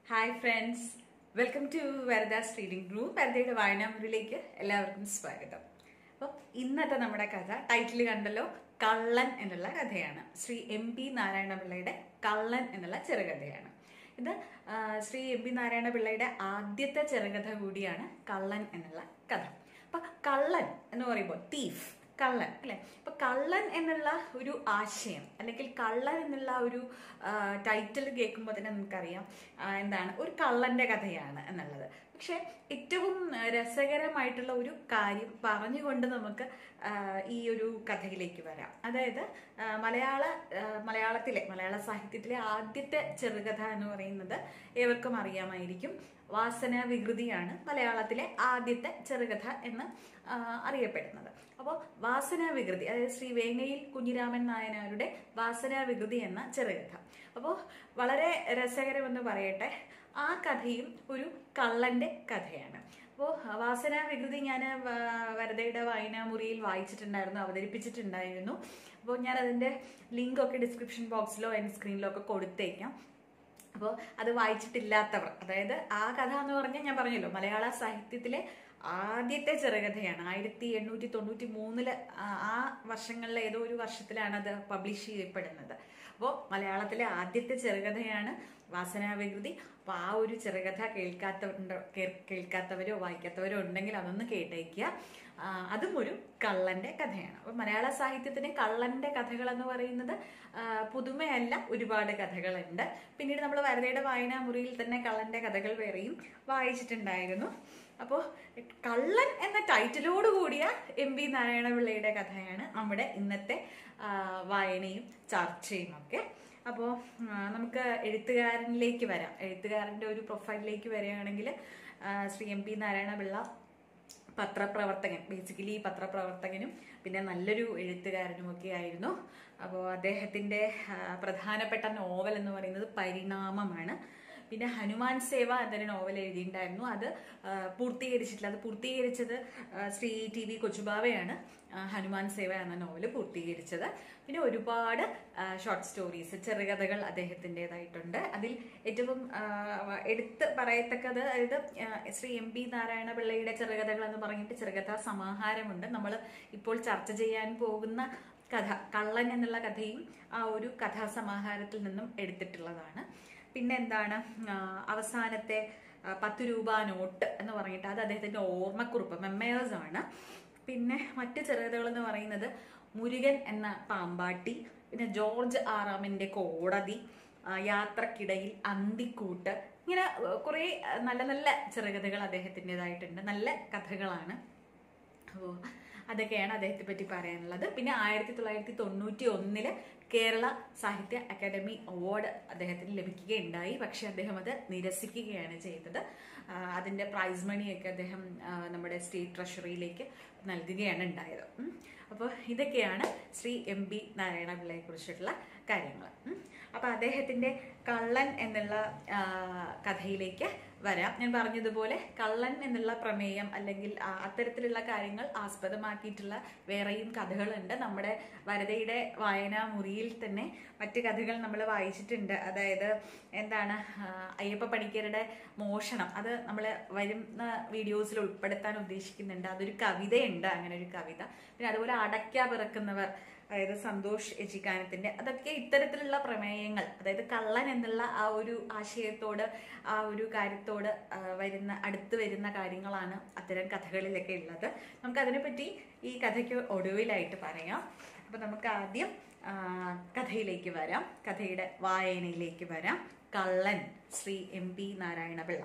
Hi friends welcome to Varada's reading room വരദയുടെ വായനാമുറിയിലേക്ക് എല്ലാവർക്കും സ്വാഗതം അപ്പം ഇന്നത്തെ നമ്മുടെ കഥ ടൈറ്റിൽ കണ്ടല്ലോ കള്ളൻ എന്നുള്ള കഥയാണ് ശ്രീ എം പി നാരായണപിള്ളയുടെ കള്ളൻ എന്നുള്ള ചെറുകഥയാണ് ഇത് ആ, ശ്രീ എം പി നാരായണപിള്ളയുടെ ആദ്യത്തെ ചെറുകഥ കൂടിയാണ് കള്ളൻ എന്നുള്ള കഥ അപ്പൊ കള്ളൻ എന്ന് പറയുമ്പോൾ തീഫ് കള്ളൻ അല്ലെ അപ്പൊ കള്ളൻ എന്നുള്ള ഒരു ആശയം അല്ലെങ്കിൽ കള്ളൻ എന്നുള്ള ഒരു ടൈറ്റിൽ കേൾക്കുമ്പോൾ തന്നെ നമുക്കറിയാം ആ, എന്താണ് ഒരു കള്ളന്റെ കഥയാണ് എന്നുള്ളത് പക്ഷെ ഏറ്റവും ആ, രസകരമായിട്ടുള്ള ഒരു കാര്യം പറഞ്ഞുകൊണ്ട് നമുക്ക് ആ, ഈ ഒരു കഥയിലേക്ക് വരാം അതായത് ആ, മലയാള ആ, മലയാളത്തിലെ മലയാള സാഹിത്യത്തിലെ ആദ്യത്തെ ചെറുകഥ എന്ന് പറയുന്നത് ഏവർക്കും അറിയാമായിരിക്കും വാസന വികൃതിയാണ് മലയാളത്തിലെ ആദ്യത്തെ ചെറുകഥ എന്ന് ആ, അറിയപ്പെടുന്നത് അപ്പോൾ വാസന വികൃതി അതായത് ശ്രീ വേങ്ങയിൽ കുഞ്ഞിരാമൻ നായനാരുടെ വാസന വികൃതി എന്ന ചെറുകഥ അപ്പോൾ വളരെ രസകരമെന്ന് പറയട്ടെ ആ കഥയും ഒരു കള്ളന്റെ കഥയാണ് അപ്പോൾ വാസന വികൃതി ഞാൻ വരദയുടെ വായനാമുറിയിൽ വായിച്ചിട്ടുണ്ടായിരുന്നു അവതരിപ്പിച്ചിട്ടുണ്ടായിരുന്നു അപ്പോൾ ഞാൻ അതിൻ്റെ ലിങ്ക് ഒക്കെ ഡിസ്ക്രിപ്ഷൻ ബോക്സിലോ എൻ്റെ സ്ക്രീനിലോ ഒക്കെ കൊടുത്തേക്കാം അപ്പോൾ അത് വായിച്ചിട്ടില്ലാത്തവർ അതായത് ആ കഥ എന്ന് പറഞ്ഞാൽ ഞാൻ പറഞ്ഞല്ലോ മലയാള സാഹിത്യത്തിലെ ആദ്യത്തെ ചെറുകഥയാണ് ആയിരത്തി എണ്ണൂറ്റി തൊണ്ണൂറ്റി മൂന്നില് ആ വർഷങ്ങളിലെ ഏതോ ഒരു വർഷത്തിലാണ് അത് പബ്ലിഷ് ചെയ്യപ്പെടുന്നത് അപ്പോൾ മലയാളത്തിലെ ആദ്യത്തെ ചെറുകഥയാണ് വാസനാവികൃതി അപ്പോൾ ആ ഒരു ചെറുകഥ കേൾക്കാത്തവരുണ്ടോ കേ- കേൾക്കാത്തവരോ വായിക്കാത്തവരോ ഉണ്ടെങ്കിൽ അതൊന്ന് കേട്ടേക്കുക ആ, അതും ഒരു കള്ളന്റെ കഥയാണ് അപ്പൊ മലയാള സാഹിത്യത്തിന് കള്ളന്റെ കഥകൾ എന്ന് പറയുന്നത് ആ, പുതുമയല്ല ഒരുപാട് കഥകളുണ്ട് പിന്നീട് നമ്മൾ വരദയുടെ വായനാമുറിയിൽ തന്നെ കള്ളന്റെ കഥകൾ വേറെയും വായിച്ചിട്ടുണ്ടായിരുന്നു അപ്പോൾ കള്ളൻ എന്ന ടൈറ്റിലോട് കൂടിയ എം വി നാരായണപിള്ളയുടെ കഥയാണ് നമ്മുടെ ഇന്നത്തെ ആ, വായനയും ചർച്ചയും ഒക്കെ അപ്പോൾ നമുക്ക് എഴുത്തുകാരനിലേക്ക് വരാം എഴുത്തുകാരൻ്റെ ഒരു പ്രൊഫൈലിലേക്ക് വരികയാണെങ്കിൽ ആ, ശ്രീ എം പി നാരായണപിള്ള പത്രപ്രവർത്തകൻ ബേസിക്കലി പത്രപ്രവർത്തകനും പിന്നെ നല്ലൊരു എഴുത്തുകാരനും ഒക്കെ ആയിരുന്നു അപ്പോൾ അദ്ദേഹത്തിൻ്റെ ആ, പ്രധാനപ്പെട്ട നോവൽ എന്ന് പറയുന്നത് പരിണാമമാണ് പിന്നെ ഹനുമാൻ സേവ എന്നൊരു നോവൽ എഴുതിയിട്ടുണ്ടായിരുന്നു അത് ആ, പൂർത്തീകരിച്ചിട്ടില്ല അത് പൂർത്തീകരിച്ചത് ആ, ശ്രീ ടി വി കൊച്ചുബാവയാണ് ആ, ഹനുമാൻ സേവ എന്ന നോവൽ പൂർത്തീകരിച്ചത് പിന്നെ ഒരുപാട് ഷോർട്ട് സ്റ്റോറീസ് ചെറുകഥകൾ അദ്ദേഹത്തിൻ്റെതായിട്ടുണ്ട് അതിൽ ഏറ്റവും ആ, എടുത്ത് പറയത്തക്കത് അതായത് ആ, ശ്രീ എം പി നാരായണ പിള്ളയുടെ ചെറുകഥകൾ എന്ന് പറഞ്ഞിട്ട് ചെറുകഥാ സമാഹാരമുണ്ട് നമ്മൾ ഇപ്പോൾ ചർച്ച ചെയ്യാൻ പോകുന്ന കഥ കള്ളൻ എന്നുള്ള കഥയും ആ ഒരു കഥാസമാഹാരത്തിൽ നിന്നും എടുത്തിട്ടുള്ളതാണ് പിന്നെ എന്താണ് ആ, അവസാനത്തെ ആ, പത്ത് രൂപ നോട്ട് എന്ന് പറഞ്ഞിട്ട് അത് അദ്ദേഹത്തിന്റെ ഓർമ്മക്കുറിപ്പ് മെമ്മേഴ്സ് ആണ് പിന്നെ മറ്റ് ചെറുകഥകൾ എന്ന് പറയുന്നത് മുരുകൻ എന്ന പാമ്പാട്ടി പിന്നെ ജോർജ് ആറാമിന്റെ കോടതി ആ, യാത്രക്കിടയിൽ അന്തിക്കൂട്ട് ഇങ്ങനെ കുറേ നല്ല നല്ല ചെറുകഥകൾ അദ്ദേഹത്തിൻ്റെതായിട്ടുണ്ട് നല്ല കഥകളാണ് അപ്പോൾ അതൊക്കെയാണ് അദ്ദേഹത്തെ പറ്റി പറയാനുള്ളത് പിന്നെ ആയിരത്തി തൊള്ളായിരത്തി തൊണ്ണൂറ്റി ഒന്നില് കേരള സാഹിത്യ അക്കാദമി അവാർഡ് അദ്ദേഹത്തിന് ലഭിക്കുകയുണ്ടായി പക്ഷെ അദ്ദേഹം അത് നിരസിക്കുകയാണ് ചെയ്തത് ആ, അതിന്റെ പ്രൈസ് മണിയൊക്കെ അദ്ദേഹം ആ, നമ്മുടെ സ്റ്റേറ്റ് ട്രഷറിയിലേക്ക് നൽകുകയാണ് ഉണ്ടായത് ഉം. അപ്പോൾ ഇതൊക്കെയാണ് ശ്രീ എം ബി നാരായണ പിള്ളയെ കുറിച്ചിട്ടുള്ള കാര്യങ്ങൾ ഉം. അപ്പോൾ അദ്ദേഹത്തിന്റെ കള്ളൻ എന്നുള്ള ആ, കഥയിലേക്ക് വരാം ഞാൻ പറഞ്ഞതുപോലെ കള്ളൻ എന്നുള്ള പ്രമേയം അല്ലെങ്കിൽ ആ, അത്തരത്തിലുള്ള കാര്യങ്ങൾ ആസ്പദമാക്കിയിട്ടുള്ള വേറെയും കഥകളുണ്ട് നമ്മുടെ വരദയുടെ വായനാ മുറിയിൽ തന്നെ മറ്റ് കഥകൾ നമ്മൾ വായിച്ചിട്ടുണ്ട് അതായത് എന്താണ് ആ, അയ്യപ്പ പണിക്കരുടെ മോഷണം അത് നമ്മൾ വരുന്ന വീഡിയോസിൽ ഉൾപ്പെടുത്താൻ ഉദ്ദേശിക്കുന്നുണ്ട് അതൊരു കവിതയുണ്ട് അങ്ങനെ ഒരു കവിത പിന്നെ അതുപോലെ അടയ്ക്ക പിറക്കുന്നവർ അതായത് സന്തോഷ് എജിക്കാനത്തിന്റെ അതൊക്കെ ഇത്തരത്തിലുള്ള പ്രമേയങ്ങൾ അതായത് കള്ളൻ എന്നുള്ള ആ ഒരു ആശയത്തോട് ആ ഒരു കാര്യത്തോട് ആ, വരുന്ന അടുത്ത് വരുന്ന കാര്യങ്ങളാണ് അത്തരം കഥകളിലൊക്കെ ഉള്ളത് നമുക്ക് അതിനെപ്പറ്റി ഈ കഥയ്ക്ക് ഒടുവിലായിട്ട് പറയാം അപ്പൊ നമുക്ക് ആദ്യം ആ, കഥയിലേക്ക് വരാം കഥയുടെ വായനയിലേക്ക് വരാം കള്ളൻ ശ്രീ എം പി നാരായണപിള്ള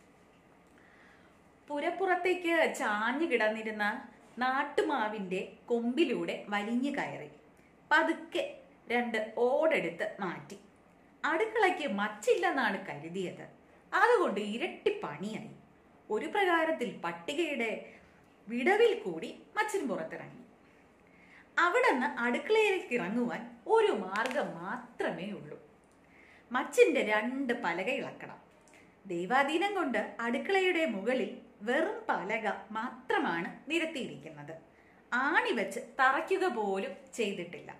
പുരപ്പുറത്തേക്ക് ചാഞ്ഞു കിടന്നിരുന്ന നാട്ടുമാവിന്റെ കൊമ്പിലൂടെ വലിഞ്ഞു കയറി പതുക്കെ രണ്ട് ഓടെടുത്ത് മാറ്റി അടുക്കളയ്ക്ക് മച്ചില്ലെന്നാണ് കരുതിയത് അതുകൊണ്ട് ഇരട്ടി പണിയായി ഒരു പ്രകാരത്തിൽ പട്ടികയുടെ വിടവിൽ കൂടി മച്ചിൻ പുറത്തിറങ്ങി അവിടുന്ന് അടുക്കളയിലേക്ക് ഇറങ്ങുവാൻ ഒരു മാർഗം മാത്രമേ ഉള്ളൂ മച്ചിന്റെ രണ്ട് പലക ഇളക്കണം ദൈവാധീനം കൊണ്ട് അടുക്കളയുടെ മുകളിൽ വെറും പലക മാത്രമാണ് നിരത്തിയിരിക്കുന്നത് ആണി വെച്ച് തറയ്ക്കുക പോലും ചെയ്തിട്ടില്ല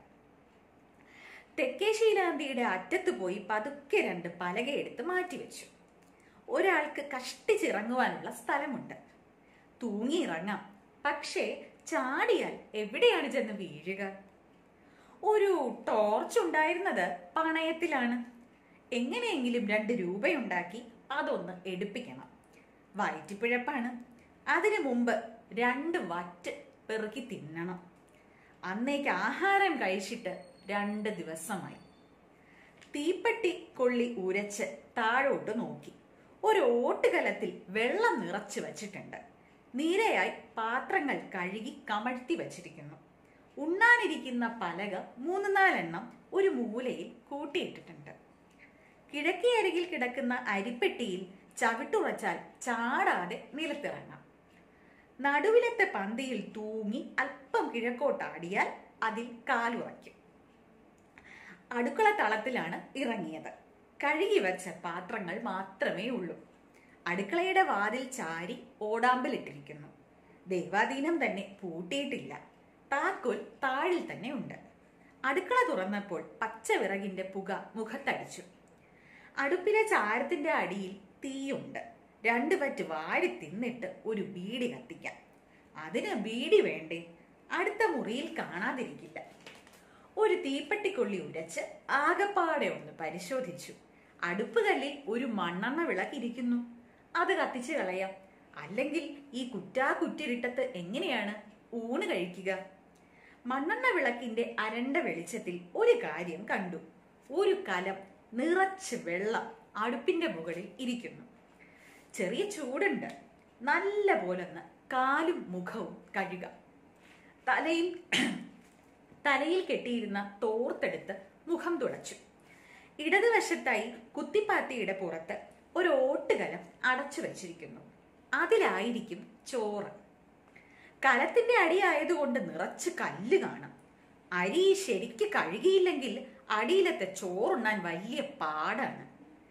തെക്കേ ശീലാന്തിയുടെ അറ്റത്ത് പോയി പതുക്കെ രണ്ട് പലകയെടുത്ത് മാറ്റിവെച്ചു ഒരാൾക്ക് കഷ്ടിച്ചിറങ്ങുവാനുള്ള സ്ഥലമുണ്ട് തൂങ്ങിയിറങ്ങാം പക്ഷേ ചാടിയാൽ എവിടെയാണ് ചെന്ന് വീഴുക ഒരു ടോർച്ച് ഉണ്ടായിരുന്നത് പണയത്തിലാണ് എങ്ങനെയെങ്കിലും രണ്ട് രൂപയുണ്ടാക്കി അതൊന്ന് എടുപ്പിക്കണം വയറ്റിപ്പിഴപ്പാണ് അതിനു മുമ്പ് രണ്ട് വറ്റ് പെറുക്കി തിന്നണം അന്നേക്ക് ആഹാരം കഴിച്ചിട്ട് രണ്ട് ദിവസമായി തീപ്പെട്ടി കൊള്ളി ഉരച്ച് താഴോട്ട് നോക്കി ഒരു ഓട്ടുകലത്തിൽ വെള്ളം നിറച്ചു വച്ചിട്ടുണ്ട് നീരയായി പാത്രങ്ങൾ കഴുകി കമഴ്ത്തി വച്ചിരിക്കുന്നു ഉണ്ണാനിരിക്കുന്ന പലക മൂന്ന് നാലെണ്ണം ഒരു മൂലയിൽ കൂട്ടിയിട്ടിട്ടുണ്ട് കിഴക്കേ അരികിൽ കിടക്കുന്ന അരിപ്പെട്ടിയിൽ ചവിട്ടുറച്ചാൽ ചാടാതെ നിലത്തിറങ്ങാം നടുവിലത്തെ പന്തിയിൽ തൂങ്ങി അല്പം കിഴക്കോട്ടാടിയാൽ അതിൽ കാലുറയ്ക്കും അടുക്കള തളത്തിലാണ് ഇറങ്ങിയത് കഴുകി വെച്ച പാത്രങ്ങൾ മാത്രമേ ഉള്ളൂ അടുക്കളയുടെ വാതിൽ ചാരി ഓടാമ്പലിട്ടിരിക്കുന്നു ദൈവാധീനം തന്നെ പൂട്ടിയിട്ടില്ല താക്കോൽ താഴിൽ തന്നെ ഉണ്ട് അടുക്കള തുറന്നപ്പോൾ പച്ച വിറകിന്റെ പുക മുഖത്തടിച്ചു അടുപ്പിലെ ചാരത്തിന്റെ അടിയിൽ തീയുണ്ട് രണ്ടു പറ്റ് വാരി തിന്നിട്ട് ഒരു ബീഡി കത്തിക്കാം അതിന് ബീഡി വേണ്ടേ അടുത്ത മുറിയിൽ കാണാതിരിക്കില്ല ഒരു തീപ്പെട്ടിക്കൊള്ളി ഉരച്ച് ആകപ്പാടെ ഒന്ന് പരിശോധിച്ചു അടുപ്പ് കല്ലിൽ ഒരു മണ്ണെണ്ണ വിളക്കിരിക്കുന്നു അത് കത്തിച്ചു കളയാം അല്ലെങ്കിൽ ഈ കുറ്റാ കുറ്റിരിട്ടത്ത് എങ്ങനെയാണ് ഊണ് കഴിക്കുക മണ്ണെണ്ണ വിളക്കിന്റെ അരണ്ട വെളിച്ചത്തിൽ ഒരു കാര്യം കണ്ടു ഒരു കലം നിറച്ച് വെള്ളം അടുപ്പിന്റെ മുകളിൽ ഇരിക്കുന്നു ചെറിയ ചൂടുണ്ട് നല്ല പോലൊന്ന് കാലും മുഖവും കഴുകാം തലയിൽ തലയിൽ കെട്ടിയിരുന്ന തോർത്തെടുത്ത് മുഖം തുടച്ചു ഇടതുവശത്തായി കുത്തിപ്പാത്തിയുടെ പുറത്ത് ഒരു ഓട്ടുകലം അടച്ചു വെച്ചിരിക്കുന്നു അതിലായിരിക്കും ചോറ് കലത്തിന്റെ അടിയായതുകൊണ്ട് നിറച്ച് കല്ല് കാണും അരി ശരിക്ക് കഴുകിയില്ലെങ്കിൽ അടിയിലത്തെ ചോറുണ്ണാൻ വലിയ പാടാണ്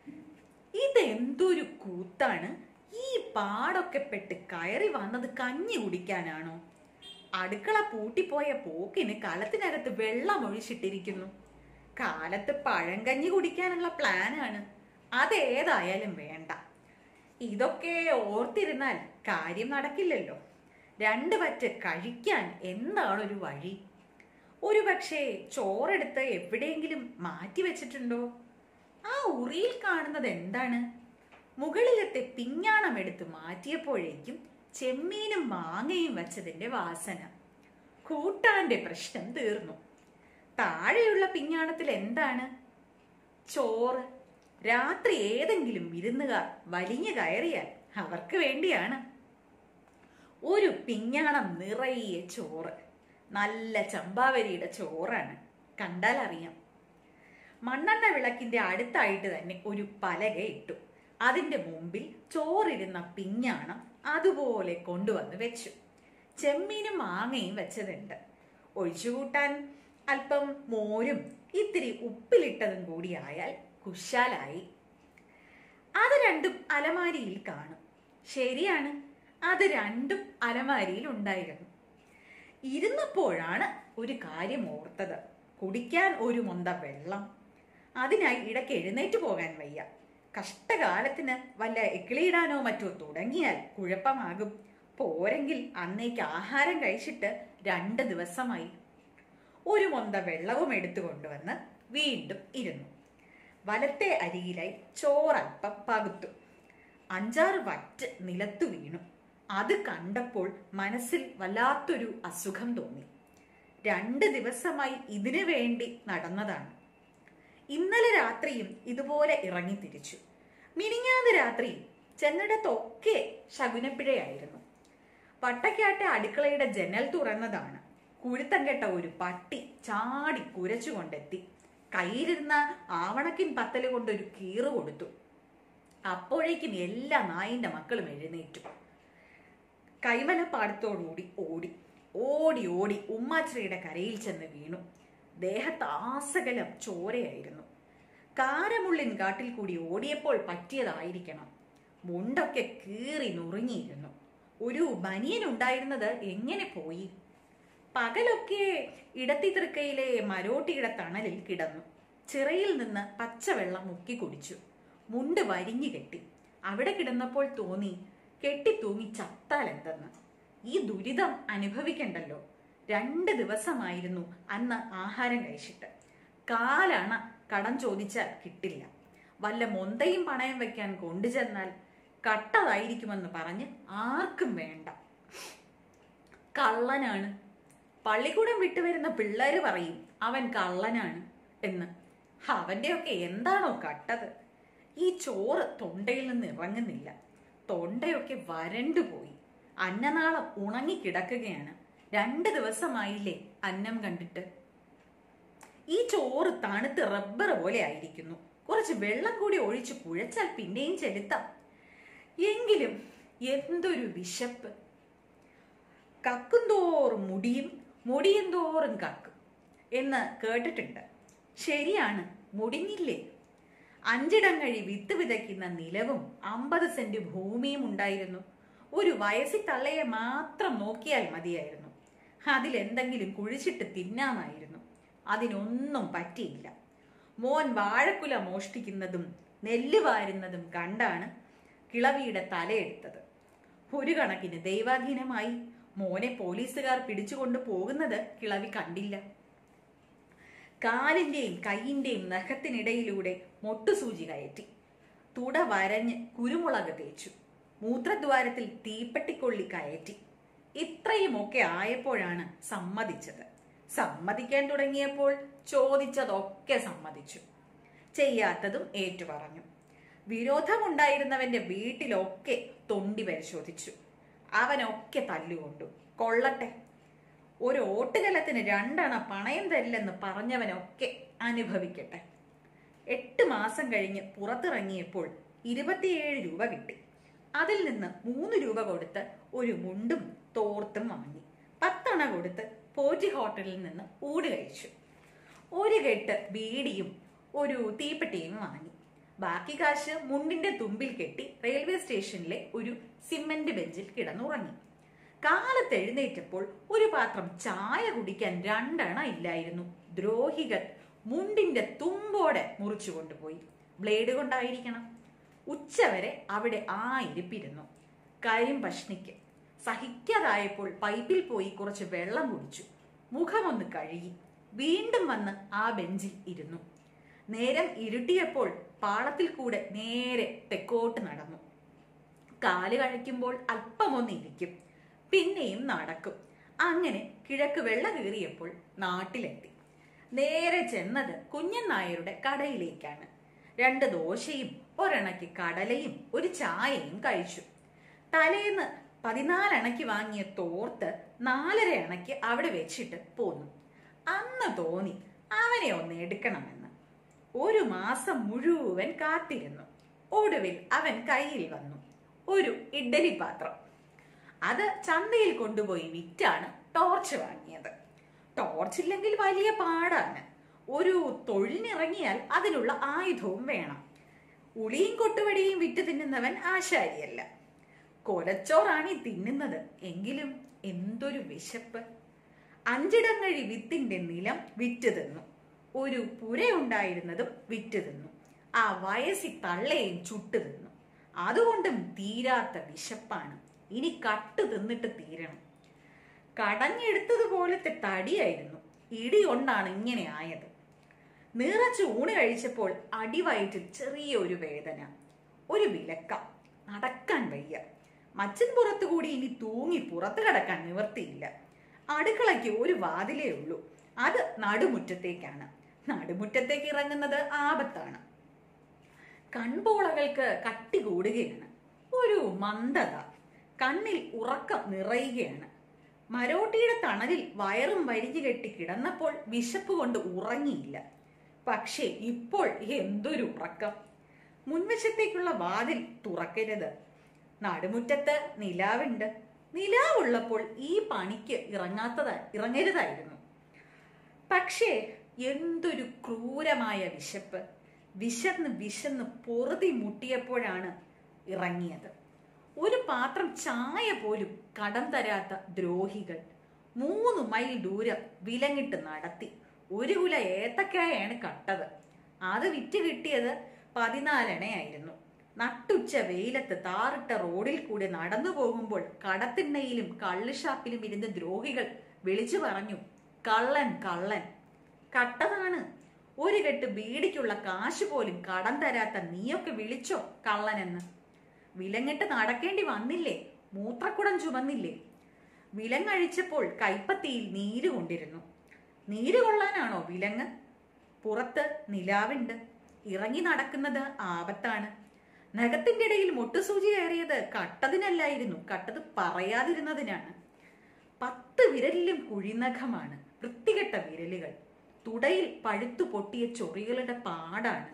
ഇതെന്തൊരു കൂത്താണ് ഈ പാടൊക്കെ പെട്ട് കയറി വന്നത് കഞ്ഞി കുടിക്കാനാണോ അടുക്കള പൂട്ടിപ്പോയ പോക്കിന് കലത്തിനകത്ത് വെള്ളം ഒഴിച്ചിട്ടിരിക്കുന്നു കാലത്ത് പഴങ്കഞ്ഞി കുടിക്കാനുള്ള പ്ലാനാണ് അതേതായാലും വേണ്ട ഇതൊക്കെ ഓർത്തിരുന്നാൽ കാര്യം നടക്കില്ലല്ലോ രണ്ട് പറ്റ് കഴിക്കാൻ എന്താണൊരു വഴി ഒരു പക്ഷേ ചോറെടുത്ത് എവിടെയെങ്കിലും മാറ്റി വെച്ചിട്ടുണ്ടോ ആ ഉറിയിൽ കാണുന്നത് എന്താണ് മുകളിലത്തെ പിഞ്ഞാണം എടുത്ത് മാറ്റിയപ്പോഴേക്കും ചെമ്മീനും മാങ്ങയും വച്ചതിന്റെ വാസന കൂട്ടാന്റെ പ്രശ്നം തീർന്നു താഴെയുള്ള പിഞ്ഞാണത്തിൽ എന്താണ് ചോറ് രാത്രി ഏതെങ്കിലും വിരുന്നുകാർ വലിഞ്ഞു കയറിയാൽ അവർക്ക് വേണ്ടിയാണ് ഒരു പിഞ്ഞാണം നിറയെ ചോറ് നല്ല ചമ്പാവരിയുടെ ചോറാണ് കണ്ടാൽ അറിയാം മണ്ണെണ്ണ വിളക്കിന്റെ അടുത്തായിട്ട് തന്നെ ഒരു പലക ഇട്ടു അതിന്റെ മുമ്പിൽ ചോറിരുന്ന പിഞ്ഞാണം അതുപോലെ കൊണ്ടുവന്ന് വെച്ചു ചെമ്മീനും മാങ്ങയും വെച്ചതുണ്ട് ഒഴിച്ചുകൂട്ടാൻ അല്പം മോരും ഇത്തിരി ഉപ്പിലിട്ടതും കൂടിയായാൽ കുശാലായി അത് രണ്ടും അലമാരിയിൽ കാണും ശരിയാണ് അത് രണ്ടും അലമാരിയിൽ ഉണ്ടായിരുന്നു ഇരുന്നപ്പോഴാണ് ഒരു കാര്യം ഓർത്തത് കുടിക്കാൻ ഒരു മൊന്ത വെള്ളം അതിനായി ഇടയ്ക്ക് എഴുന്നേറ്റ് പോകാൻ വയ്യ കഷ്ടകാലത്തിന് വല്ല എക്കിളിയിടാനോ മറ്റോ തുടങ്ങിയാൽ കുഴപ്പമാകും പോരെങ്കിൽ അന്നേക്ക് ആഹാരം കഴിച്ചിട്ട് രണ്ട് ദിവസമായി ഒരു മൊന്ത വെള്ളവും എടുത്തു കൊണ്ടുവന്ന് വീണ്ടും ഇരുന്നു വലത്തെ അരിയിലായി ചോറൽപ്പം പകുത്തു അഞ്ചാറ് വറ്റ് നിലത്തു വീണു അത് കണ്ടപ്പോൾ മനസ്സിൽ വല്ലാത്തൊരു അസുഖം തോന്നി രണ്ട് ദിവസമായി ഇതിനു വേണ്ടി നടന്നതാണ് ഇന്നലെ രാത്രിയും ഇതുപോലെ ഇറങ്ങി തിരിച്ചു മിനിഞ്ഞാന്ന് രാത്രിയും ചെന്നിടത്തൊക്കെ ശകുനപ്പിഴയായിരുന്നു പട്ടയ്ക്കാട്ടെ അടുക്കളയുടെ ജനൽ തുറന്നതാണ് കുഴുത്തം കെട്ട ഒരു പട്ടി ചാടി കുരച്ചുകൊണ്ടെത്തി കയ്യിലിരുന്ന ആവണക്കിൻ പത്തല് കൊണ്ട് ഒരു കീറ് കൊടുത്തു അപ്പോഴേക്കും എല്ലാ നായിന്റെ മക്കളും എഴുന്നേറ്റു കൈവലപ്പാടത്തോടുകൂടി ഓടി ഓടി ഓടി ഉമ്മാശ്രീയുടെ കരയിൽ ചെന്ന് വീണു ദേഹത്ത് ആസകലം ചോരയായിരുന്നു കാരമുള്ളിൻ കാട്ടിൽ കൂടി ഓടിയപ്പോൾ പറ്റിയതായിരിക്കണം മുണ്ടൊക്കെ കീറി നുറുങ്ങിയിരുന്നു ഒരു ബനിയൻ ഉണ്ടായിരുന്നത് എങ്ങനെ പോയി പകലൊക്കെ ഇടത്തി തൃക്കയിലെ മരോട്ടിയുടെ തണലിൽ കിടന്നു ചിറയിൽ നിന്ന് പച്ചവെള്ളം മുക്കി കുടിച്ചു മുണ്ട് വരിഞ്ഞു കെട്ടി അവിടെ കിടന്നപ്പോൾ തോന്നി കെട്ടിത്തൂങ്ങി ചത്താൽ എന്തെന്ന് ഈ ദുരിതം അനുഭവിക്കണ്ടല്ലോ രണ്ട് ദിവസമായിരുന്നു അന്ന് ആഹാരം കഴിച്ചിട്ട് കാലണ കടം ചോദിച്ചാൽ കിട്ടില്ല വല്ല മൊന്തയും പണയം വെക്കാൻ കൊണ്ടുചെന്നാൽ കട്ടതായിരിക്കുമെന്ന് പറഞ്ഞ് ആർക്കും വേണ്ട കള്ളനാണ് പള്ളിക്കൂടം വിട്ടുവരുന്ന പിള്ളേര് പറയും അവൻ കള്ളനാണ് എന്ന് അവന്റെയൊക്കെ എന്താണോ കട്ടത് ഈ ചോറ് തൊണ്ടയിൽ നിന്ന് ഇറങ്ങുന്നില്ല തൊണ്ടയൊക്കെ വരണ്ടുപോയി അന്നനാളം ഉണങ്ങിക്കിടക്കുകയാണ് രണ്ട് ദിവസമായില്ലേ അന്നം കണ്ടിട്ട് ഈ ചോറ് തണുത്ത് റബ്ബർ പോലെ ആയിരിക്കുന്നു കുറച്ച് വെള്ളം കൂടി ഒഴിച്ച് കുഴച്ചാൽ പിന്നെയും ചെലുത്താം എങ്കിലും എന്തൊരു വിശപ്പ് കക്കും തോറും മുടിയും മുടിയും തോറും കക്കും എന്ന് കേട്ടിട്ടുണ്ട് ശരിയാണ് മുടിഞ്ഞില്ലേ അഞ്ചിടങ്ങഴി വിത്ത് വിതയ്ക്കുന്ന നിലവും അമ്പത് സെന്റ് ഭൂമിയും ഉണ്ടായിരുന്നു ഒരു വയസ്സിൽ തള്ളയെ മാത്രം നോക്കിയാൽ മതിയായിരുന്നു അതിലെന്തെങ്കിലും കുഴിച്ചിട്ട് തിന്നാമായിരുന്നു അതിനൊന്നും പറ്റിയില്ല മോൻ വാഴക്കുല മോഷ്ടിക്കുന്നതും നെല്ല് വാരുന്നതും കണ്ടാണ് കിളവിയുടെ തലയെടുത്തത് ഒരു കണക്കിന് ദൈവാധീനമായി മോനെ പോലീസുകാർ പിടിച്ചുകൊണ്ട് പോകുന്നത് കിളവി കണ്ടില്ല കാലിന്റെയും കൈയിന്റെയും നഖത്തിനിടയിലൂടെ മൊട്ടുസൂചി കയറ്റി തുട വരഞ്ഞ് കുരുമുളക് തേച്ചു മൂത്രദ്വാരത്തിൽ തീപ്പെട്ടിക്കൊള്ളി കയറ്റി ഇത്രയുമൊക്കെ ആയപ്പോഴാണ് സമ്മതിച്ചത് സമ്മതിക്കാൻ തുടങ്ങിയപ്പോൾ ചോദിച്ചതൊക്കെ സമ്മതിച്ചു ചെയ്യാത്തതും ഏറ്റുപറഞ്ഞു വിരോധമുണ്ടായിരുന്നവന്റെ വീട്ടിലൊക്കെ തൊണ്ടി പരിശോധിച്ചു അവനൊക്കെ തല്ലുകൊണ്ടു കൊള്ളട്ടെ ഒരു ഓട്ടുകലത്തിന് രണ്ടെണ്ണ പണയം തരില്ലെന്ന് പറഞ്ഞവനൊക്കെ അനുഭവിക്കട്ടെ എട്ട് മാസം കഴിഞ്ഞ് പുറത്തിറങ്ങിയപ്പോൾ ഇരുപത്തിയേഴ് രൂപ കിട്ടി അതിൽ നിന്ന് മൂന്ന് രൂപ കൊടുത്ത് ഒരു മുണ്ടും തോർത്തും വാങ്ങി പത്തണ കൊടുത്ത് പോറ്റി ഹോട്ടലിൽ നിന്ന് ഊട് കഴിച്ചു ഒരു കെട്ട് ബീഡിയും ഒരു തീപ്പെട്ടിയും വാങ്ങി ബാക്കി കാശ് മുണ്ടിന്റെ തുമ്പിൽ കെട്ടി റെയിൽവേ സ്റ്റേഷനിലെ ഒരു സിമന്റ് ബെഞ്ചിൽ കിടന്നുറങ്ങി കാലത്ത് എഴുന്നേറ്റപ്പോൾ ഒരു പാത്രം ചായ കുടിക്കാൻ രണ്ടെണ്ണ ഇല്ലായിരുന്നു ദ്രോഹികൾ മുണ്ടിന്റെ തുമ്പോടെ മുറിച്ചു കൊണ്ടുപോയി ബ്ലേഡ് കൊണ്ടായിരിക്കണം ഉച്ചവരെ അവിടെ ആ ഇരിപ്പിരുന്നു കരിമ്പഷ്ണിക്ക് സഹിക്കാതായപ്പോൾ പൈപ്പിൽ പോയി കുറച്ച് വെള്ളം കുടിച്ചു മുഖമൊന്ന് കഴുകി വീണ്ടും വന്ന് ആ ബെഞ്ചിൽ ഇരുന്നു നേരം ഇരുട്ടിയപ്പോൾ പാളത്തിൽ കൂടെ നേരെ തെക്കോട്ട് നടന്നു കാല് കഴിക്കുമ്പോൾ അല്പമൊന്ന് ഇരിക്കും പിന്നെയും നടക്കും അങ്ങനെ കിഴക്ക് വെള്ള കീറിയപ്പോൾ നാട്ടിലെത്തി നേരെ ചെന്നത് കുഞ്ഞൻ നായരുടെ കടയിലേക്കാണ് രണ്ട് ദോശയും ഒരെണ്ണയ്ക്ക് കടലയും ഒരു ചായയും കഴിച്ചു തലേന്ന് പതിനാലണയ്ക്ക് വാങ്ങിയ തോർത്ത് നാലര അണയ്ക്ക് അവിടെ വെച്ചിട്ട് പോന്നു അന്ന് തോന്നി അവനെ ഒന്ന് എടുക്കണമെന്ന് ഒരു മാസം മുഴുവൻ കാത്തിരുന്നു ഒടുവിൽ അവൻ കയ്യിൽ വന്നു ഒരു ഇഡ്ഡലി പാത്രം അത് ചന്തയിൽ കൊണ്ടുപോയി വിറ്റാണ് ടോർച്ച് വാങ്ങിയത് ടോർച്ച് ഇല്ലെങ്കിൽ വലിയ പാടാണ് ഒരു തൊഴിലിനിറങ്ങിയാൽ അതിനുള്ള ആയുധവും വേണം ഉളിയും കൊട്ടുവടിയും വിറ്റ് തിന്നുന്നവൻ ആശാരിയല്ല കൊലച്ചോറാണ് ഈ തിന്നുന്നത് എങ്കിലും എന്തൊരു വിശപ്പ് അഞ്ചിടങ്ങഴി വിത്തിന്റെ നിലം വിറ്റ് തിന്നു ഒരു പുരയുണ്ടായിരുന്നതും വിറ്റ് തിന്നു ആ വയസ്സി തള്ളയും ചുട്ടു തിന്നു അതുകൊണ്ടും തീരാത്ത വിശപ്പാണ് ഇനി കട്ട് തിന്നിട്ട് തീരണം കടഞ്ഞെടുത്തതുപോലത്തെ തടിയായിരുന്നു ഇടി കൊണ്ടാണ് ഇങ്ങനെ ആയത് നിറച്ച് ഊണ് കഴിച്ചപ്പോൾ അടിവയറ്റിൽ ചെറിയ ഒരു വേദന ഒരു വിലക്ക നടക്കാൻ വയ്യ മച്ചൻ പുറത്തു കൂടി ഇനി തൂങ്ങി പുറത്തു കടക്കാൻ നിവർത്തിയില്ല അടുക്കളയ്ക്ക് ഒരു വാതിലേ ഉള്ളൂ അത് നടുമുറ്റത്തേക്കാണ് നടുമുറ്റത്തേക്ക് ഇറങ്ങുന്നത് ആപത്താണ് കൺപോളകൾക്ക് കട്ടി കൂടുകയാണ് ഒരു മന്ദത കണ്ണിൽ ഉറക്കം നിറയുകയാണ് മരോട്ടിയുടെ തണലിൽ വയറും വരിഞ്ഞു കെട്ടി കിടന്നപ്പോൾ വിശപ്പ് കൊണ്ട് ഉറങ്ങിയില്ല പക്ഷേ ഇപ്പോൾ എന്തൊരു ഉറക്കം മുൻവശത്തേക്കുള്ള വാതിൽ തുറക്കരുത് നടുമുറ്റത്ത് നിലാവുണ്ട് നിലാവുള്ളപ്പോൾ ഈ പണിക്ക് ഇറങ്ങാത്തത് ഇറങ്ങരുതായിരുന്നു പക്ഷേ എന്തൊരു ക്രൂരമായ വിശപ്പ് വിശന്ന് വിശന്ന് പൊറുതി മുട്ടിയപ്പോഴാണ് ഇറങ്ങിയത് ഒരു പാത്രം ചായ പോലും കടം തരാത്ത ദ്രോഹികൾ മൂന്ന് മൈൽ ദൂരം വിലങ്ങിട്ട് നടത്തി ഒരു കുല ഏത്തക്കായാണ് കട്ടത് അത് വിറ്റ് കിട്ടിയത് പതിനാലെണ്ണയായിരുന്നു നട്ടുച്ച വെയിലത്ത് താറിട്ട റോഡിൽ കൂടി നടന്നു പോകുമ്പോൾ കടത്തിണ്ണയിലും കള്ളുഷാപ്പിലും ഇരുന്ന് ദ്രോഹികൾ വിളിച്ചു പറഞ്ഞു കള്ളൻ കള്ളൻ കട്ടതാണ് ഒരു കെട്ട് ബീഡിക്കുള്ള കാശ് പോലും കടം തരാത്ത നീയൊക്കെ വിളിച്ചോ കള്ളനെന്ന് വിലങ്ങിട്ട് നടക്കേണ്ടി വന്നില്ലേ മൂത്രക്കുടം ചുമന്നില്ലേ വിലങ്ങഴിച്ചപ്പോൾ കൈപ്പത്തിയിൽ നീര് കൊണ്ടിരുന്നു നീര് കൊള്ളാനാണോ വിലങ്ങ് പുറത്ത് നിലാവുണ്ട് ഇറങ്ങി നടക്കുന്നത് ആപത്താണ് നഖത്തിന്റെ ഇടയിൽ മുട്ടുസൂചി കയറിയത് കട്ടതിനല്ലായിരുന്നു കട്ടത് പറയാതിരുന്നതിനാണ് പത്ത് വിരലിലും കുഴിനഖമാണ് വൃത്തികെട്ട വിരലുകൾ തുടയിൽ പഴുത്തു പൊട്ടിയ ചൊറികളുടെ പാടാണ്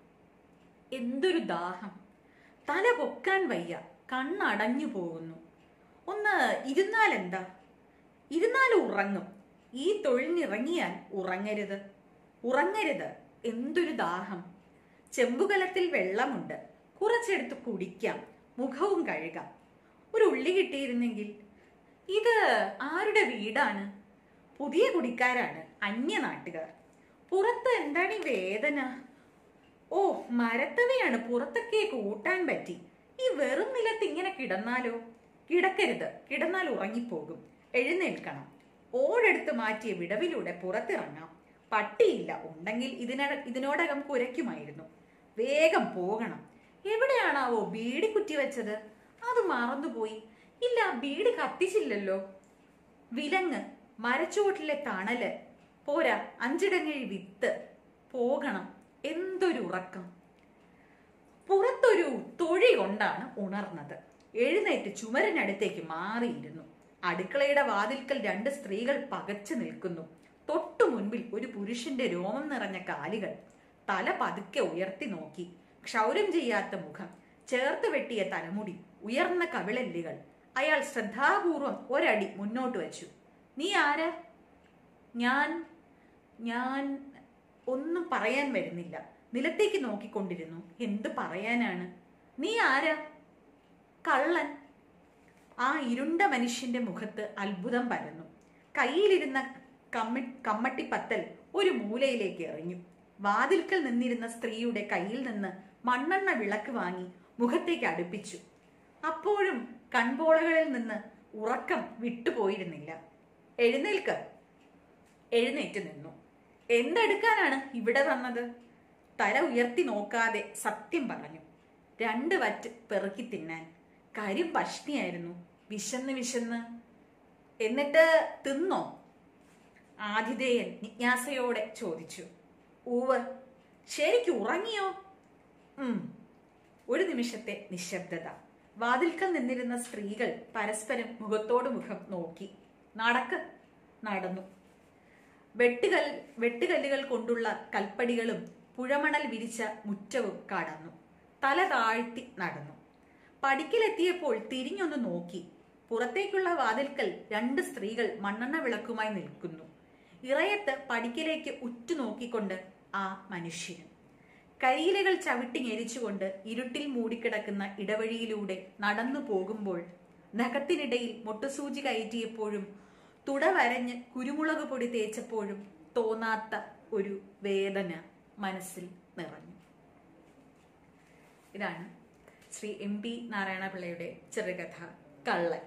എന്തൊരു ദാഹം തല പൊക്കാൻ വയ്യ കണ്ണടഞ്ഞു പോകുന്നു ഒന്ന് ഇരുന്നാൽ എന്താ ഇരുന്നാൽ ഉറങ്ങും ഈ തൊഴിലിനിറങ്ങിയാൽ ഉറങ്ങരുത് ഉറങ്ങരുത് എന്തൊരു ദാഹം ചെമ്പുകലത്തിൽ വെള്ളമുണ്ട് കുറച്ചെടുത്ത് കുടിക്കാം മുഖവും കഴുകാം ഒരു ഉള്ളി കിട്ടിയിരുന്നെങ്കിൽ ഇത് ആരുടെ വീടാണ് പുതിയ കുടിക്കാരാണ് അന്യനാട്ടുകാർ പുറത്ത് എന്താണ് ഈ വേദന ഓ മരത്തവയാണ് പുറത്തൊക്കെ കൂട്ടാൻ പറ്റി ഈ വെറും നിലത്ത് ഇങ്ങനെ കിടന്നാലോ കിടക്കരുത് കിടന്നാൽ ഉറങ്ങിപ്പോകും എഴുന്നേൽക്കണം ഓടെടുത്ത് മാറ്റിയ വിടവിലൂടെ പുറത്തിറങ്ങാം പട്ടിയില്ല ഉണ്ടെങ്കിൽ ഇതിന ഇതിനോടകം കുരയ്ക്കുമായിരുന്നു വേഗം പോകണം എവിടെയാണാവോ ബീഡി കുറ്റി വെച്ചത് അത് മറന്നുപോയി ഇല്ല ബീഡി കത്തിച്ചില്ലല്ലോ വിലങ്ങ് മരച്ചുവട്ടിലെ തണല് പോരാ അഞ്ചിടങ്ങഴി വിത്ത് പോകണം എന്തൊരു ഉറക്കം പുറത്തൊരു തൊഴി കൊണ്ടാണ് ഉണർന്നത് എഴുന്നേറ്റ് ചുമരിനടുത്തേക്ക് മാറിയിരുന്നു അടുക്കളയുടെ വാതിൽക്കൽ രണ്ട് സ്ത്രീകൾ പകച്ചു നിൽക്കുന്നു തൊട്ടു മുൻപിൽ ഒരു പുരുഷന്റെ രോമം നിറഞ്ഞ കാലുകൾ തല പതുക്കെ ഉയർത്തി നോക്കി ക്ഷൗരം ചെയ്യാത്ത മുഖം ചേർത്ത് വെട്ടിയ തലമുടി ഉയർന്ന കവിളല്ലുകൾ അയാൾ ശ്രദ്ധാപൂർവം ഒരടി മുന്നോട്ട് വെച്ചു നീ ആരാ ഞാൻ ഞാൻ ഒന്നും പറയാൻ വരുന്നില്ല നിലത്തേക്ക് നോക്കിക്കൊണ്ടിരുന്നു എന്ത് പറയാനാണ് നീ ആരാ കള്ളൻ ആ ഇരുണ്ട മനുഷ്യന്റെ മുഖത്ത് അത്ഭുതം പരന്നു കയ്യിലിരുന്ന കമ്മി കമ്മട്ടിപ്പത്തൽ ഒരു മൂലയിലേക്ക് എറിഞ്ഞു വാതിൽക്കൽ നിന്നിരുന്ന സ്ത്രീയുടെ കയ്യിൽ നിന്ന് മണ്ണെണ്ണ വിളക്ക് വാങ്ങി മുഖത്തേക്ക് അടുപ്പിച്ചു അപ്പോഴും കൺപോളകളിൽ നിന്ന് ഉറക്കം വിട്ടുപോയിരുന്നില്ല എഴുന്നേൽക്ക് എഴുന്നേറ്റ് നിന്നു എന്തെടുക്കാനാണ് ഇവിടെ വന്നത് തല ഉയർത്തി നോക്കാതെ സത്യം പറഞ്ഞു രണ്ട് വറ്റ് പെറുക്കി തിന്നാൻ കാര്യം പഷ്ണിയായിരുന്നു വിശന്ന് വിശന്ന് എന്നിട്ട് തിന്നോ ആതിഥേയൻ ജിജ്ഞാസയോടെ ചോദിച്ചു ഊവ് ശരിക്കും ഉറങ്ങിയോ ഉം ഒരു നിമിഷത്തെ നിശബ്ദത വാതിൽക്കൽ നിന്നിരുന്ന സ്ത്രീകൾ പരസ്പരം മുഖത്തോട് മുഖം നോക്കി നടക്ക് നടന്നു വെട്ടുകൽ വെട്ടുകല്ലുകൾ കൊണ്ടുള്ള കൽപ്പടികളും പുഴമണൽ വിരിച്ച മുറ്റവും കടന്നു തല താഴ്ത്തി നടന്നു പടിക്കലെത്തിയപ്പോൾ തിരിഞ്ഞൊന്ന് നോക്കി പുറത്തേക്കുള്ള വാതിൽക്കൽ രണ്ട് സ്ത്രീകൾ മണ്ണെണ്ണ വിളക്കുമായി നിൽക്കുന്നു ഇറയത്ത് പടിക്കലേക്ക് ഉറ്റുനോക്കിക്കൊണ്ട് ആ മനുഷ്യനും കരിയിലകൾ ചവിട്ടി ഞെരിച്ചുകൊണ്ട് ഇരുട്ടിൽ മൂടിക്കിടക്കുന്ന ഇടവഴിയിലൂടെ നടന്നു പോകുമ്പോൾ നഖത്തിനിടയിൽ മുട്ടുസൂചി കയറ്റിയപ്പോഴും തുട വരഞ്ഞ് കുരുമുളക് പൊടി തേച്ചപ്പോഴും തോന്നാത്ത ഒരു വേദന മനസ്സിൽ നിറഞ്ഞു ഇതാണ് ശ്രീ എം പി നാരായണപിള്ളയുടെ ചെറുകഥ കള്ളൻ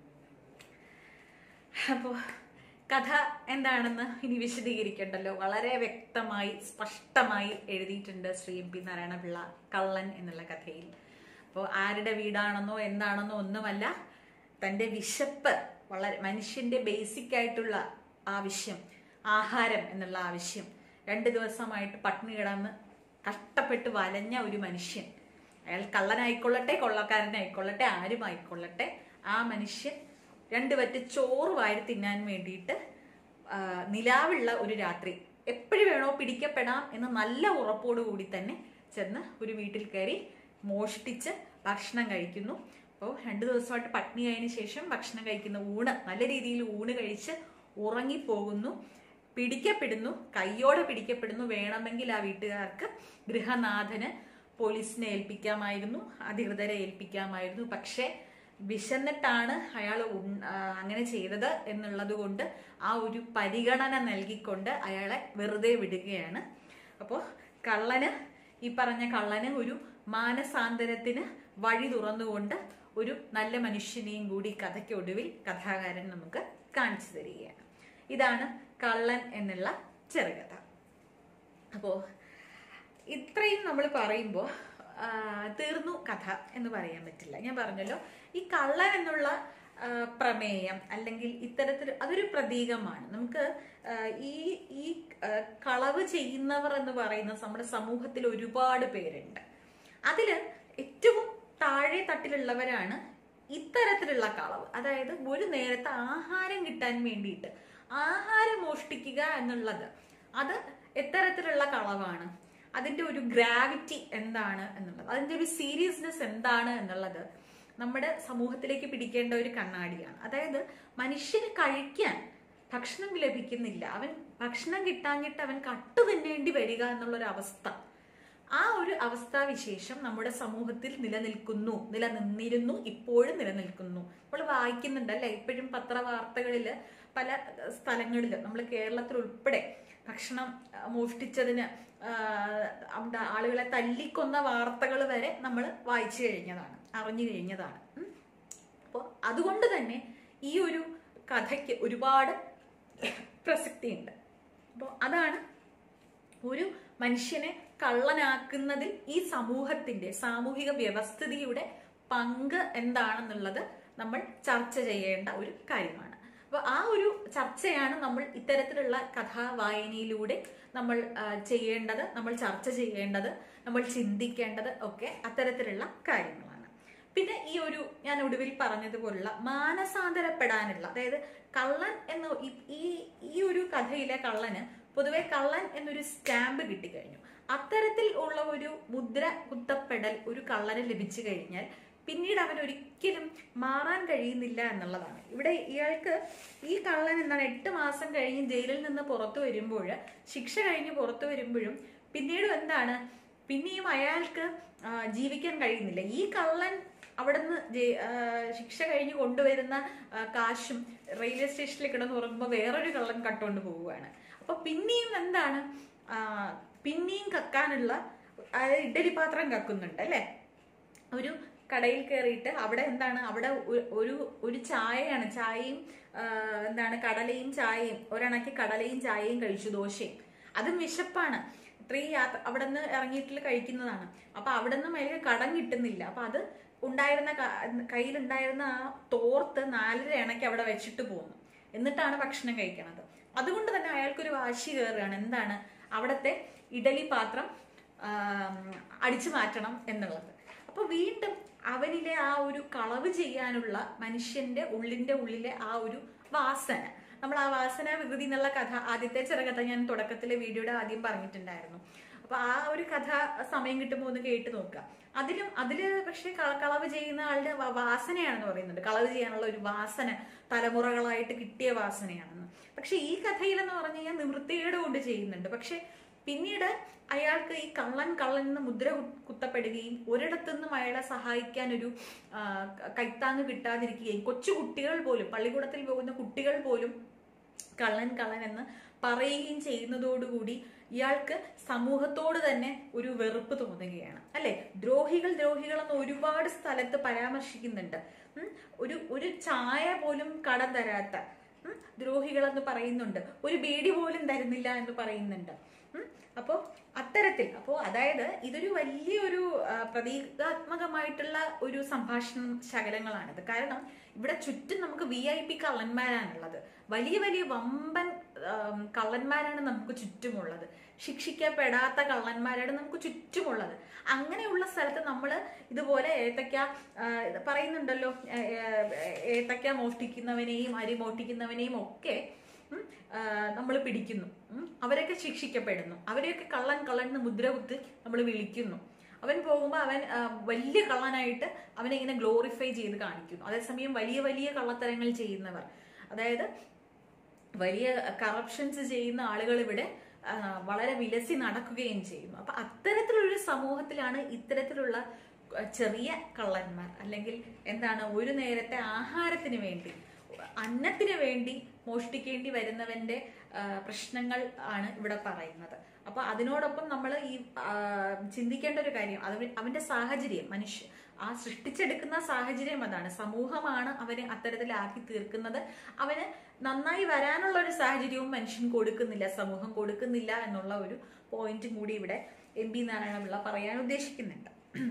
അപ്പോൾ കഥ എന്താണെന്ന് ഇനി വിശദീകരിക്കണ്ടല്ലോ വളരെ വ്യക്തമായി സ്പഷ്ടമായി എഴുതിയിട്ടുണ്ട് ശ്രീ എം പി നാരായണപിള്ള കള്ളൻ എന്നുള്ള കഥയിൽ അപ്പോൾ ആരുടെ വീടാണെന്നോ എന്താണെന്നോ ഒന്നുമല്ല തൻ്റെ വിശപ്പ് വളരെ മനുഷ്യന്റെ ബേസിക് ആയിട്ടുള്ള ആവശ്യം ആഹാരം എന്നുള്ള ആവശ്യം രണ്ട് ദിവസമായിട്ട് പട്ടിണി കിടന്ന് കഷ്ടപ്പെട്ട് വലഞ്ഞ ഒരു മനുഷ്യൻ അയാൾ കള്ളനായിക്കൊള്ളട്ടെ കൊള്ളക്കാരനായിക്കൊള്ളട്ടെ ആരുമായിക്കൊള്ളട്ടെ ആ മനുഷ്യൻ രണ്ട് പറ്റ് ചോറ് വാരി തിന്നാൻ വേണ്ടിയിട്ട് ആ, നിലാവുള്ള ഒരു രാത്രി എപ്പോഴും വേണോ പിടിക്കപ്പെടാം എന്ന് നല്ല ഉറപ്പോടുകൂടി തന്നെ ചെന്ന് ഒരു വീട്ടിൽ കയറി മോഷ്ടിച്ച് ഭക്ഷണം കഴിക്കുന്നു അപ്പോൾ രണ്ട് ദിവസമായിട്ട് പട്ടിണിയായതിനു ശേഷം ഭക്ഷണം കഴിക്കുന്ന ഊണ് നല്ല രീതിയിൽ ഊണ് കഴിച്ച് ഉറങ്ങിപ്പോകുന്നു പിടിക്കപ്പെടുന്നു കയ്യോടെ പിടിക്കപ്പെടുന്നു വേണമെങ്കിൽ ആ വീട്ടുകാർക്ക് ഗൃഹനാഥന് പോലീസിനെ ഏൽപ്പിക്കാമായിരുന്നു അധികൃതരെ ഏൽപ്പിക്കാമായിരുന്നു പക്ഷേ വിശന്നിട്ടാണ് അയാൾ ഉൺ- ആ, അങ്ങനെ ചെയ്തത് എന്നുള്ളത് കൊണ്ട് ആ ഒരു പരിഗണന നൽകിക്കൊണ്ട് അയാളെ വെറുതെ വിടുകയാണ് അപ്പോൾ കള്ളന് ഈ പറഞ്ഞ കള്ളന് ഒരു മാനസാന്തരത്തിന് വഴി തുറന്നുകൊണ്ട് ഒരു നല്ല മനുഷ്യനെയും കൂടി കഥയ്ക്കൊടുവിൽ കഥാകാരൻ നമുക്ക് കാണിച്ചു തരികയാണ് ഇതാണ് കള്ളൻ എന്നുള്ള ചെറുകഥ അപ്പോൾ ഇത്രയും നമ്മൾ പറയുമ്പോൾ തീർന്നു കഥ എന്ന് പറയാൻ പറ്റില്ല ഞാൻ പറഞ്ഞല്ലോ ഈ കള്ളൻ എന്നുള്ള ആ, പ്രമേയം അല്ലെങ്കിൽ ഇത്തരത്തിൽ അതൊരു പ്രതീകമാണ് നമുക്ക് ആ, ഈ ഈ ആ, കളവ് ചെയ്യുന്നവർ എന്ന് പറയുന്ന നമ്മുടെ സമൂഹത്തിൽ ഒരുപാട് പേരുണ്ട് അതില് ഏറ്റവും താഴെ തട്ടിലുള്ളവരാണ് ഇത്തരത്തിലുള്ള കളവ് അതായത് ഒരു നേരത്തെ ആഹാരം കിട്ടാൻ വേണ്ടിയിട്ട് ആഹാരം മോഷ്ടിക്കുക എന്നുള്ളത് അത് എത്തരത്തിലുള്ള കളവാണ് അതിന്റെ ഒരു ഗ്രാവിറ്റി എന്താണ് എന്നുള്ളത് അതിന്റെ ഒരു സീരിയസ്നെസ് എന്താണ് എന്നുള്ളത് നമ്മുടെ സമൂഹത്തിലേക്ക് പിടിക്കേണ്ട ഒരു കണ്ണാടിയാണ് അതായത് മനുഷ്യന് കഴിക്കാൻ ഭക്ഷണം ലഭിക്കുന്നില്ല അവൻ ഭക്ഷണം കിട്ടാഞ്ഞിട്ട് അവൻ കട്ടു തിന്നേണ്ടി വരിക എന്നുള്ള ഒരു അവസ്ഥ ആ ഒരു അവസ്ഥാവിശേഷം നമ്മുടെ സമൂഹത്തിൽ നിലനിൽക്കുന്നു നിലനിന്നിരുന്നു ഇപ്പോഴും നിലനിൽക്കുന്നു നമ്മൾ വായിക്കുന്നുണ്ട് അല്ലെ ഇപ്പോഴും പത്രവാർത്തകളിൽ പല സ്ഥലങ്ങളിൽ നമ്മൾ കേരളത്തിൽ ഉൾപ്പെടെ ഭക്ഷണം ആ, മോഷ്ടിച്ചതിന് ആ, അവിടെ ആളുകളെ തല്ലിക്കൊന്ന വാർത്തകൾ വരെ നമ്മൾ വായിച്ചു കഴിഞ്ഞതാണ് അറിഞ്ഞു കഴിഞ്ഞതാണ് ഉം. അപ്പോൾ അതുകൊണ്ട് തന്നെ ഈ ഒരു കഥയ്ക്ക് ഒരുപാട് പ്രസക്തിയുണ്ട് അപ്പോൾ അതാണ് ഒരു മനുഷ്യനെ കള്ളനാക്കുന്നതിൽ ഈ സമൂഹത്തിന്റെ സാമൂഹിക വ്യവസ്ഥിതിയുടെ പങ്ക് എന്താണെന്നുള്ളത് നമ്മൾ ചർച്ച ചെയ്യേണ്ട ഒരു കാര്യമാണ് അപ്പൊ ആ ഒരു ചർച്ചയാണ് നമ്മൾ ഇത്തരത്തിലുള്ള കഥാ വായനയിലൂടെ നമ്മൾ ആ, ചെയ്യേണ്ടത് നമ്മൾ ചർച്ച ചെയ്യേണ്ടത് നമ്മൾ ചിന്തിക്കേണ്ടത് ഒക്കെ അത്തരത്തിലുള്ള കാര്യങ്ങളാണ് പിന്നെ ഈ ഒരു ഞാൻ ഒടുവിൽ പറഞ്ഞതുപോലുള്ള മാനസാന്തരപ്പെടാനുള്ള അതായത് കള്ളൻ എന്ന ഈ- ഈ ഈ ഒരു കഥയിലെ കള്ളന് പൊതുവെ കള്ളൻ എന്നൊരു സ്റ്റാമ്പ് കിട്ടിക്കഴിഞ്ഞു അത്തരത്തിൽ ഉള്ള ഒരു മുദ്ര കുത്തപ്പെടൽ ഒരു കള്ളന് ലഭിച്ചു കഴിഞ്ഞാൽ പിന്നീട് അവൻ ഒരിക്കലും മാറാൻ കഴിയുന്നില്ല എന്നുള്ളതാണ് ഇവിടെ ഇയാൾക്ക് ഈ കള്ളൻ എന്താണ് എട്ട് മാസം കഴിഞ്ഞ് ജയിലിൽ നിന്ന് പുറത്തു വരുമ്പോൾ ശിക്ഷ കഴിഞ്ഞ് പുറത്തു വരുമ്പോഴും പിന്നീട് എന്താണ് പിന്നെയും അയാൾക്ക് ആ, ജീവിക്കാൻ കഴിയുന്നില്ല ഈ കള്ളൻ അവിടുന്ന് ജയി- ആ, ശിക്ഷ കഴിഞ്ഞ് കൊണ്ടുവരുന്ന ആ, കാശും റെയിൽവേ സ്റ്റേഷനിൽ കിടന്ന് ഉറങ്ങുമ്പോൾ വേറൊരു കള്ളൻ കട്ടുകൊണ്ട് പോവുകയാണ് അപ്പൊ പിന്നെയും എന്താണ് ആ, പിന്നെയും കക്കാനുള്ള അതായത് ഇഡലി പാത്രം കക്കുന്നുണ്ട് അല്ലെ ഒരു കടയിൽ കയറിയിട്ട് അവിടെ എന്താണ് അവിടെ ഒ- ഒരു ഒരു ചായയാണ് ചായയും ആ, എന്താണ് കടലയും ചായയും ഒരണക്കി കടലയും ചായയും കഴിച്ചു ദോശയും അതും വിശപ്പാണ് ഇത്രയും യാത്ര അവിടെ നിന്ന് ഇറങ്ങിയിട്ട് കഴിക്കുന്നതാണ് അപ്പൊ അവിടെ നിന്ന് മേലെ കടം കിട്ടുന്നില്ല അപ്പൊ അത് ഉണ്ടായിരുന്ന ക- കയ്യിലുണ്ടായിരുന്ന ആ തോർത്ത് നാലര ഇണയ്ക്ക് അവിടെ വെച്ചിട്ട് പോകുന്നു എന്നിട്ടാണ് ഭക്ഷണം കഴിക്കണത് അതുകൊണ്ട് തന്നെ അയാൾക്കൊരു വാശി കയറുകയാണ് എന്താണ് അവിടുത്തെ ഇഡലി പാത്രം ആം, അടിച്ചു മാറ്റണം എന്നുള്ളത് അപ്പൊ വീണ്ടും അവനിലെ ആ ഒരു കളവ് ചെയ്യാനുള്ള മനുഷ്യന്റെ ഉള്ളിന്റെ ഉള്ളിലെ ആ ഒരു വാസന നമ്മൾ ആ വാസന വികൃതി എന്നുള്ള കഥ ആദ്യത്തെ ചെറുകഥ ഞാൻ തുടക്കത്തിലെ വീഡിയോയുടെ ആദ്യം പറഞ്ഞിട്ടുണ്ടായിരുന്നു അപ്പൊ ആ ഒരു കഥ സമയം കിട്ടുമ്പോൾ ഒന്ന് കേട്ട് നോക്കുക അതിലും അതില് പക്ഷെ ക- കളവ് ചെയ്യുന്ന ആളുടെ വ- വാസനയാണെന്ന് പറയുന്നുണ്ട് കളവ് ചെയ്യാനുള്ള ഒരു വാസന തലമുറകളായിട്ട് കിട്ടിയ വാസനയാണെന്ന് പക്ഷെ ഈ കഥയിൽ എന്ന് പറഞ്ഞു കഴിഞ്ഞാൽ നിവൃത്തികേട് കൊണ്ട് ചെയ്യുന്നുണ്ട് പക്ഷെ പിന്നീട് അയാൾക്ക് ഈ കള്ളൻ കള്ളൻ എന്ന് മുദ്ര കു- കുത്തപ്പെടുകയും ഒരിടത്തു നിന്നും അയാളെ സഹായിക്കാൻ ഒരു ആ, ക- കൈത്താങ്ങ് കിട്ടാതിരിക്കുകയും കൊച്ചു കുട്ടികൾ പോലും പള്ളിക്കൂടത്തിൽ പോകുന്ന കുട്ടികൾ പോലും കള്ളൻ കള്ളൻ എന്ന് പറയുകയും ചെയ്യുന്നതോടുകൂടി ഇയാൾക്ക് സമൂഹത്തോട് തന്നെ ഒരു വെറുപ്പ് തോന്നുകയാണ് അല്ലെ ദ്രോഹികൾ ദ്രോഹികൾ എന്ന് ഒരുപാട് സ്ഥലത്ത് പരാമർശിക്കുന്നുണ്ട് ഉം. ഒരു ഒരു ചായ പോലും കടം തരാത്ത ഉം, ദ്രോഹികളെന്ന് പറയുന്നുണ്ട് ഒരു ബീഡി പോലും തരുന്നില്ല എന്ന് പറയുന്നുണ്ട് ഉം. അപ്പോ അത്തരത്തിൽ അപ്പോ അതായത് ഇതൊരു വലിയൊരു ആ, പ്രതീകാത്മകമായിട്ടുള്ള ഒരു സംഭാഷണ ശകലങ്ങളാണിത് കാരണം ഇവിടെ ചുറ്റും നമുക്ക് വി ഐ പി കള്ളന്മാരാണുള്ളത് വലിയ വലിയ വമ്പൻ ആം, കള്ളന്മാരാണ് നമുക്ക് ചുറ്റുമുള്ളത് ശിക്ഷിക്കപ്പെടാത്ത കള്ളന്മാരാണ് നമുക്ക് ചുറ്റുമുള്ളത് അങ്ങനെയുള്ള സ്ഥലത്ത് നമ്മൾ ഇതുപോലെ ഏത്തക്ക ആ, ഇത് പറയുന്നുണ്ടല്ലോ ഏ, ഏ, ഏത്തക്ക മോഷ്ടിക്കുന്നവനെയും അരി മോഷ്ടിക്കുന്നവനെയും ഒക്കെ നമ്മൾ പിടിക്കുന്നു ഉം. അവരൊക്കെ ശിക്ഷിക്കപ്പെടുന്നു അവരെയൊക്കെ കള്ളൻ കള്ളൻ എന്ന് മുദ്ര കുത്തി നമ്മൾ വിളിക്കുന്നു അവൻ പോകുമ്പോൾ അവൻ ആ, വലിയ കള്ളനായിട്ട് അവനെ ഇങ്ങനെ ഗ്ലോറിഫൈ ചെയ്ത് കാണിക്കുന്നു അതേസമയം വലിയ വലിയ കള്ളത്തരങ്ങൾ ചെയ്യുന്നവർ അതായത് വലിയ കറപ്ഷൻസ് ചെയ്യുന്ന ആളുകൾ ഇവിടെ ആ, വളരെ വിലസി നടക്കുകയും ചെയ്യുന്നു അപ്പൊ അത്തരത്തിലൊരു സമൂഹത്തിലാണ് ഇത്തരത്തിലുള്ള ആ, ചെറിയ കള്ളന്മാർ അല്ലെങ്കിൽ എന്താണ് ഒരു നേരത്തെ ആഹാരത്തിന് വേണ്ടി അന്നത്തിന് വേണ്ടി മോഷ്ടിക്കേണ്ടി വരുന്നവന്റെ ആ, പ്രശ്നങ്ങൾ ആണ് ഇവിടെ പറയുന്നത് അപ്പൊ അതിനോടൊപ്പം നമ്മൾ ഈ ആ, ചിന്തിക്കേണ്ട ഒരു കാര്യം അവൻ അവന്റെ സാഹചര്യം മനുഷ്യ ആ സൃഷ്ടിച്ചെടുക്കുന്ന സാഹചര്യം അതാണ് സമൂഹമാണ് അവനെ അത്തരത്തിലാക്കി തീർക്കുന്നത് അവന് നന്നായി വരാനുള്ള ഒരു സാഹചര്യവും മനുഷ്യൻ കൊടുക്കുന്നില്ല സമൂഹം കൊടുക്കുന്നില്ല എന്നുള്ള ഒരു പോയിന്റും കൂടി ഇവിടെ എം പി നാരായണപിള്ള പറയാൻ ഉദ്ദേശിക്കുന്നുണ്ട്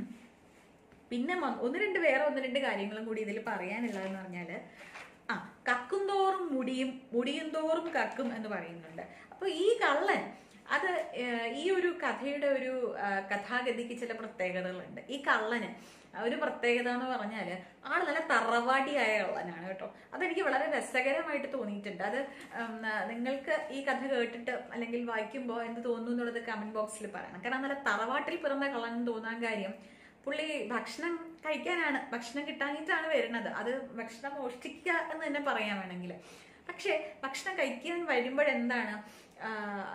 പിന്നെ മ- ഒന്ന് രണ്ട് വേറെ ഒന്ന് രണ്ട് കാര്യങ്ങളും കൂടി ഇതിൽ പറയാനുള്ളതെന്ന് പറഞ്ഞാല് ആ കക്കും തോറും മുടിയും മുടിയും തോറും കക്കും എന്ന് പറയുന്നുണ്ട് അപ്പൊ ഈ കള്ളൻ അത് ഏഹ്, ഈ ഒരു കഥയുടെ ഒരു ആ, കഥാഗതിക്ക് ചില പ്രത്യേകതകളുണ്ട് ഈ കള്ളന് ഒരു പ്രത്യേകത എന്ന് പറഞ്ഞാല് ആള് നല്ല തറവാടിയായ കള്ളനാണ് കേട്ടോ അതെനിക്ക് വളരെ രസകരമായിട്ട് തോന്നിയിട്ടുണ്ട് അത് ഉം, നിങ്ങൾക്ക് ഈ കഥ കേട്ടിട്ട് അല്ലെങ്കിൽ വായിക്കുമ്പോൾ എന്ത് തോന്നുന്നു എന്നുള്ളത് കമന്റ് ബോക്സിൽ പറയണം കാരണം നല്ല തറവാട്ടിൽ പിറന്ന കള്ളൻ എന്ന് തോന്നാൻ കാര്യം പുള്ളി ഭക്ഷണം കഴിക്കാനാണ് ഭക്ഷണം കിട്ടാനിട്ടാണ് വരുന്നത് അത് ഭക്ഷണം മോഷ്ടിക്കുക എന്ന് തന്നെ പറയാൻ വേണമെങ്കിൽ പക്ഷേ ഭക്ഷണം കഴിക്കാൻ വരുമ്പോഴെന്താണ് ആ,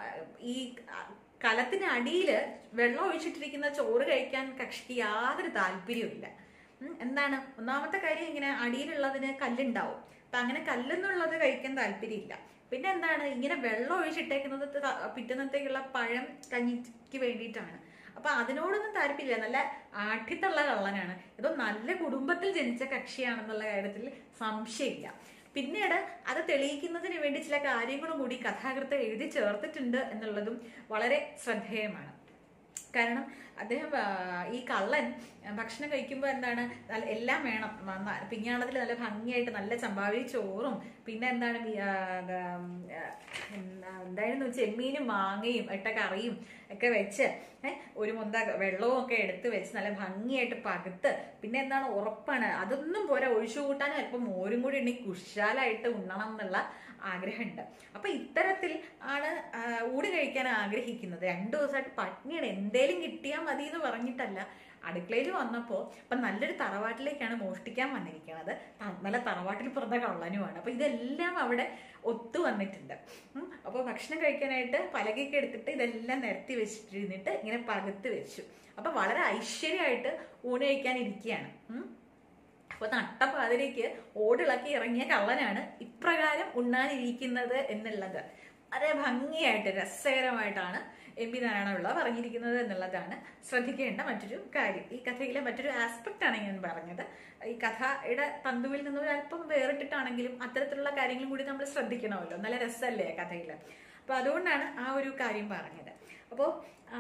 ഈ കലത്തിന് അടിയിൽ വെള്ളം ഒഴിച്ചിട്ടിരിക്കുന്ന ചോറ് കഴിക്കാൻ കക്ഷിക്ക് യാതൊരു താല്പര്യവുമില്ല ഉം, എന്താണ് ഒന്നാമത്തെ കാര്യം ഇങ്ങനെ അടിയിലുള്ളതിന് കല്ലുണ്ടാവും അപ്പൊ അങ്ങനെ കല്ലെന്നുള്ളത് കഴിക്കാൻ താല്പര്യമില്ല പിന്നെ എന്താണ് ഇങ്ങനെ വെള്ളം ഒഴിച്ചിട്ടേക്കുന്നത് ത- പിറ്റന്നത്തേക്കുള്ള പഴം കഞ്ഞിക്ക് വേണ്ടിയിട്ടാണ് അപ്പൊ അതിനോടൊന്നും താല്പര്യമില്ല നല്ല ആഠ്യത്തുള്ള കള്ളനാണ് ഇതോ നല്ല കുടുംബത്തിൽ ജനിച്ച കക്ഷിയാണെന്നുള്ള കാര്യത്തിൽ സംശയമില്ല പിന്നീട് അത് തെളിയിക്കുന്നതിന് വേണ്ടി ചില കാര്യങ്ങളും കൂടി കഥാകൃത്ത് എഴുതി ചേർത്തിട്ടുണ്ട് എന്നുള്ളതും വളരെ ശ്രദ്ധേയമാണ് കാരണം അദ്ദേഹം ആ, ഈ കള്ളൻ ആ, ഭക്ഷണം കഴിക്കുമ്പോൾ എന്താണ് നല്ല എല്ലാം വേണം നന്ന- പിഞ്ഞാണത്തിൽ നല്ല ഭംഗിയായിട്ട് നല്ല ചമ്പാവരി ചോറും പിന്നെ എന്താണ് മി- ആ, ഇത്, ആ, എന്താ- എന്തായിരുന്നു ചെമ്മീനും മാങ്ങയും ഇട്ട കറിയും ഒക്കെ വെച്ച് ഏ, ഒരു മുന്ത വെള്ളവും ഒക്കെ എടുത്ത് വെച്ച് നല്ല ഭംഗിയായിട്ട് പകുത്ത് പിന്നെ എന്താണ് ഉറപ്പാണ് അതൊന്നും പോരാ ഒഴിച്ചു കൂട്ടാനും അല്പം മോരും കൂടി ഉണ്ടെങ്കിൽ കുശാലായിട്ട് ഉണ്ണണം എന്നുള്ള ആഗ്രഹമുണ്ട് അപ്പൊ ഇത്തരത്തിൽ ആണ് ആ, ഊട് കഴിക്കാൻ ആഗ്രഹിക്കുന്നത് രണ്ടു ദിവസമായിട്ട് പട്നിയാണ് എന്തേലും കിട്ടിയാൽ മതി എന്ന് പറഞ്ഞിട്ടല്ല അടുക്കളയിൽ വന്നപ്പോ ഇപ്പൊ നല്ലൊരു തറവാട്ടിലേക്കാണ് മോഷ്ടിക്കാൻ വന്നിരിക്കുന്നത് ത- നല്ല തറവാട്ടിൽ പിറന്ന കള്ളനുമാണ് അപ്പൊ ഇതെല്ലാം അവിടെ ഒത്തു വന്നിട്ടുണ്ട് ഉം. അപ്പൊ ഭക്ഷണം കഴിക്കാനായിട്ട് പലകയൊക്കെ എടുത്തിട്ട് ഇതെല്ലാം നിരത്തി വെച്ചിട്ടിരുന്നിട്ട് ഇങ്ങനെ പകത്ത് വെച്ചു അപ്പൊ വളരെ ഐശ്വര്യമായിട്ട് ഊണ് കഴിക്കാൻ ഇരിക്കുകയാണ് ഉം. അപ്പൊ നട്ടപ്പാതിലേക്ക് ഓടിളക്കി ഇറങ്ങിയ കള്ളനാണ് ഇപ്രകാരം ഉണ്ണാനിരിക്കുന്നത് എന്നുള്ളത് വളരെ ഭംഗിയായിട്ട് രസകരമായിട്ടാണ് എം പി നാരായണപിള്ള പറഞ്ഞിരിക്കുന്നത് എന്നുള്ളതാണ് ശ്രദ്ധിക്കേണ്ട മറ്റൊരു കാര്യം ഈ കഥയിലെ മറ്റൊരു ആസ്പെക്റ്റ് ആണ് ഞാൻ പറഞ്ഞത് ഈ കഥയുടെ തന്തുവിൽ നിന്ന് ഒരു അല്പം വേറിട്ടിട്ടാണെങ്കിലും അത്തരത്തിലുള്ള കാര്യങ്ങളും കൂടി നമ്മൾ ശ്രദ്ധിക്കണമല്ലോ നല്ല രസമല്ലേ ആ കഥയിൽ അപ്പൊ അതുകൊണ്ടാണ് ആ ഒരു കാര്യം പറഞ്ഞത് അപ്പോൾ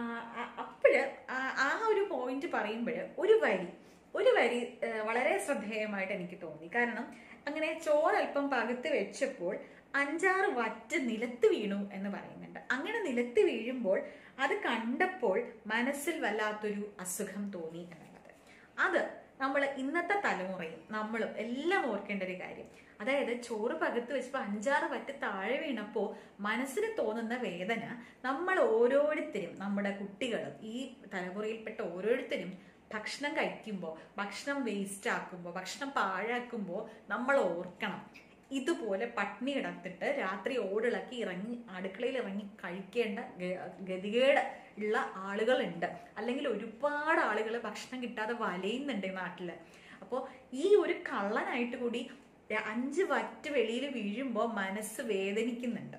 അപ്പോഴ് ആ ഒരു പോയിന്റ് പറയുമ്പോൾ ഒരു വരി ഒരു വരി ആ, വളരെ ശ്രദ്ധേയമായിട്ട് എനിക്ക് തോന്നി കാരണം അങ്ങനെ ചോറൽപ്പം പകുത്ത് വെച്ചപ്പോൾ അഞ്ചാറ് വറ്റ് നിലത്ത് വീണു എന്ന് പറയുന്നുണ്ട് അങ്ങനെ നിലത്ത് വീഴുമ്പോൾ അത് കണ്ടപ്പോൾ മനസ്സിൽ വല്ലാത്തൊരു അസുഖം തോന്നി എന്നുള്ളത് അത് നമ്മൾ ഇന്നത്തെ തലമുറയും നമ്മളും എല്ലാം ഓർക്കേണ്ട ഒരു കാര്യം അതായത് ചോറ് പകുത്ത് വെച്ചപ്പോൾ അഞ്ചാറ് വറ്റ് താഴെ വീണപ്പോൾ മനസ്സിന് തോന്നുന്ന വേദന നമ്മൾ ഓരോരുത്തരും നമ്മുടെ കുട്ടികളും ഈ തലമുറയിൽപ്പെട്ട ഓരോരുത്തരും ഭക്ഷണം കഴിക്കുമ്പോൾ ഭക്ഷണം വേസ്റ്റ് ആക്കുമ്പോൾ ഭക്ഷണം പാഴാക്കുമ്പോൾ നമ്മൾ ഓർക്കണം ഇതുപോലെ പട്ടിണി കിടത്തിട്ട് രാത്രി ഓടിളക്കി ഇറങ്ങി അടുക്കളയിൽ ഇറങ്ങി കഴിക്കേണ്ട ഗ- ഗതികേട് ഉള്ള ആളുകളുണ്ട് അല്ലെങ്കിൽ ഒരുപാട് ആളുകൾ ഭക്ഷണം കിട്ടാതെ വലയുന്നുണ്ട് ഈ നാട്ടില് അപ്പോൾ ഈ ഒരു കള്ളനായിട്ട് കൂടി അഞ്ച് വറ്റ് വെളിയിൽ വീഴുമ്പോൾ മനസ്സ് വേദനിക്കുന്നുണ്ട്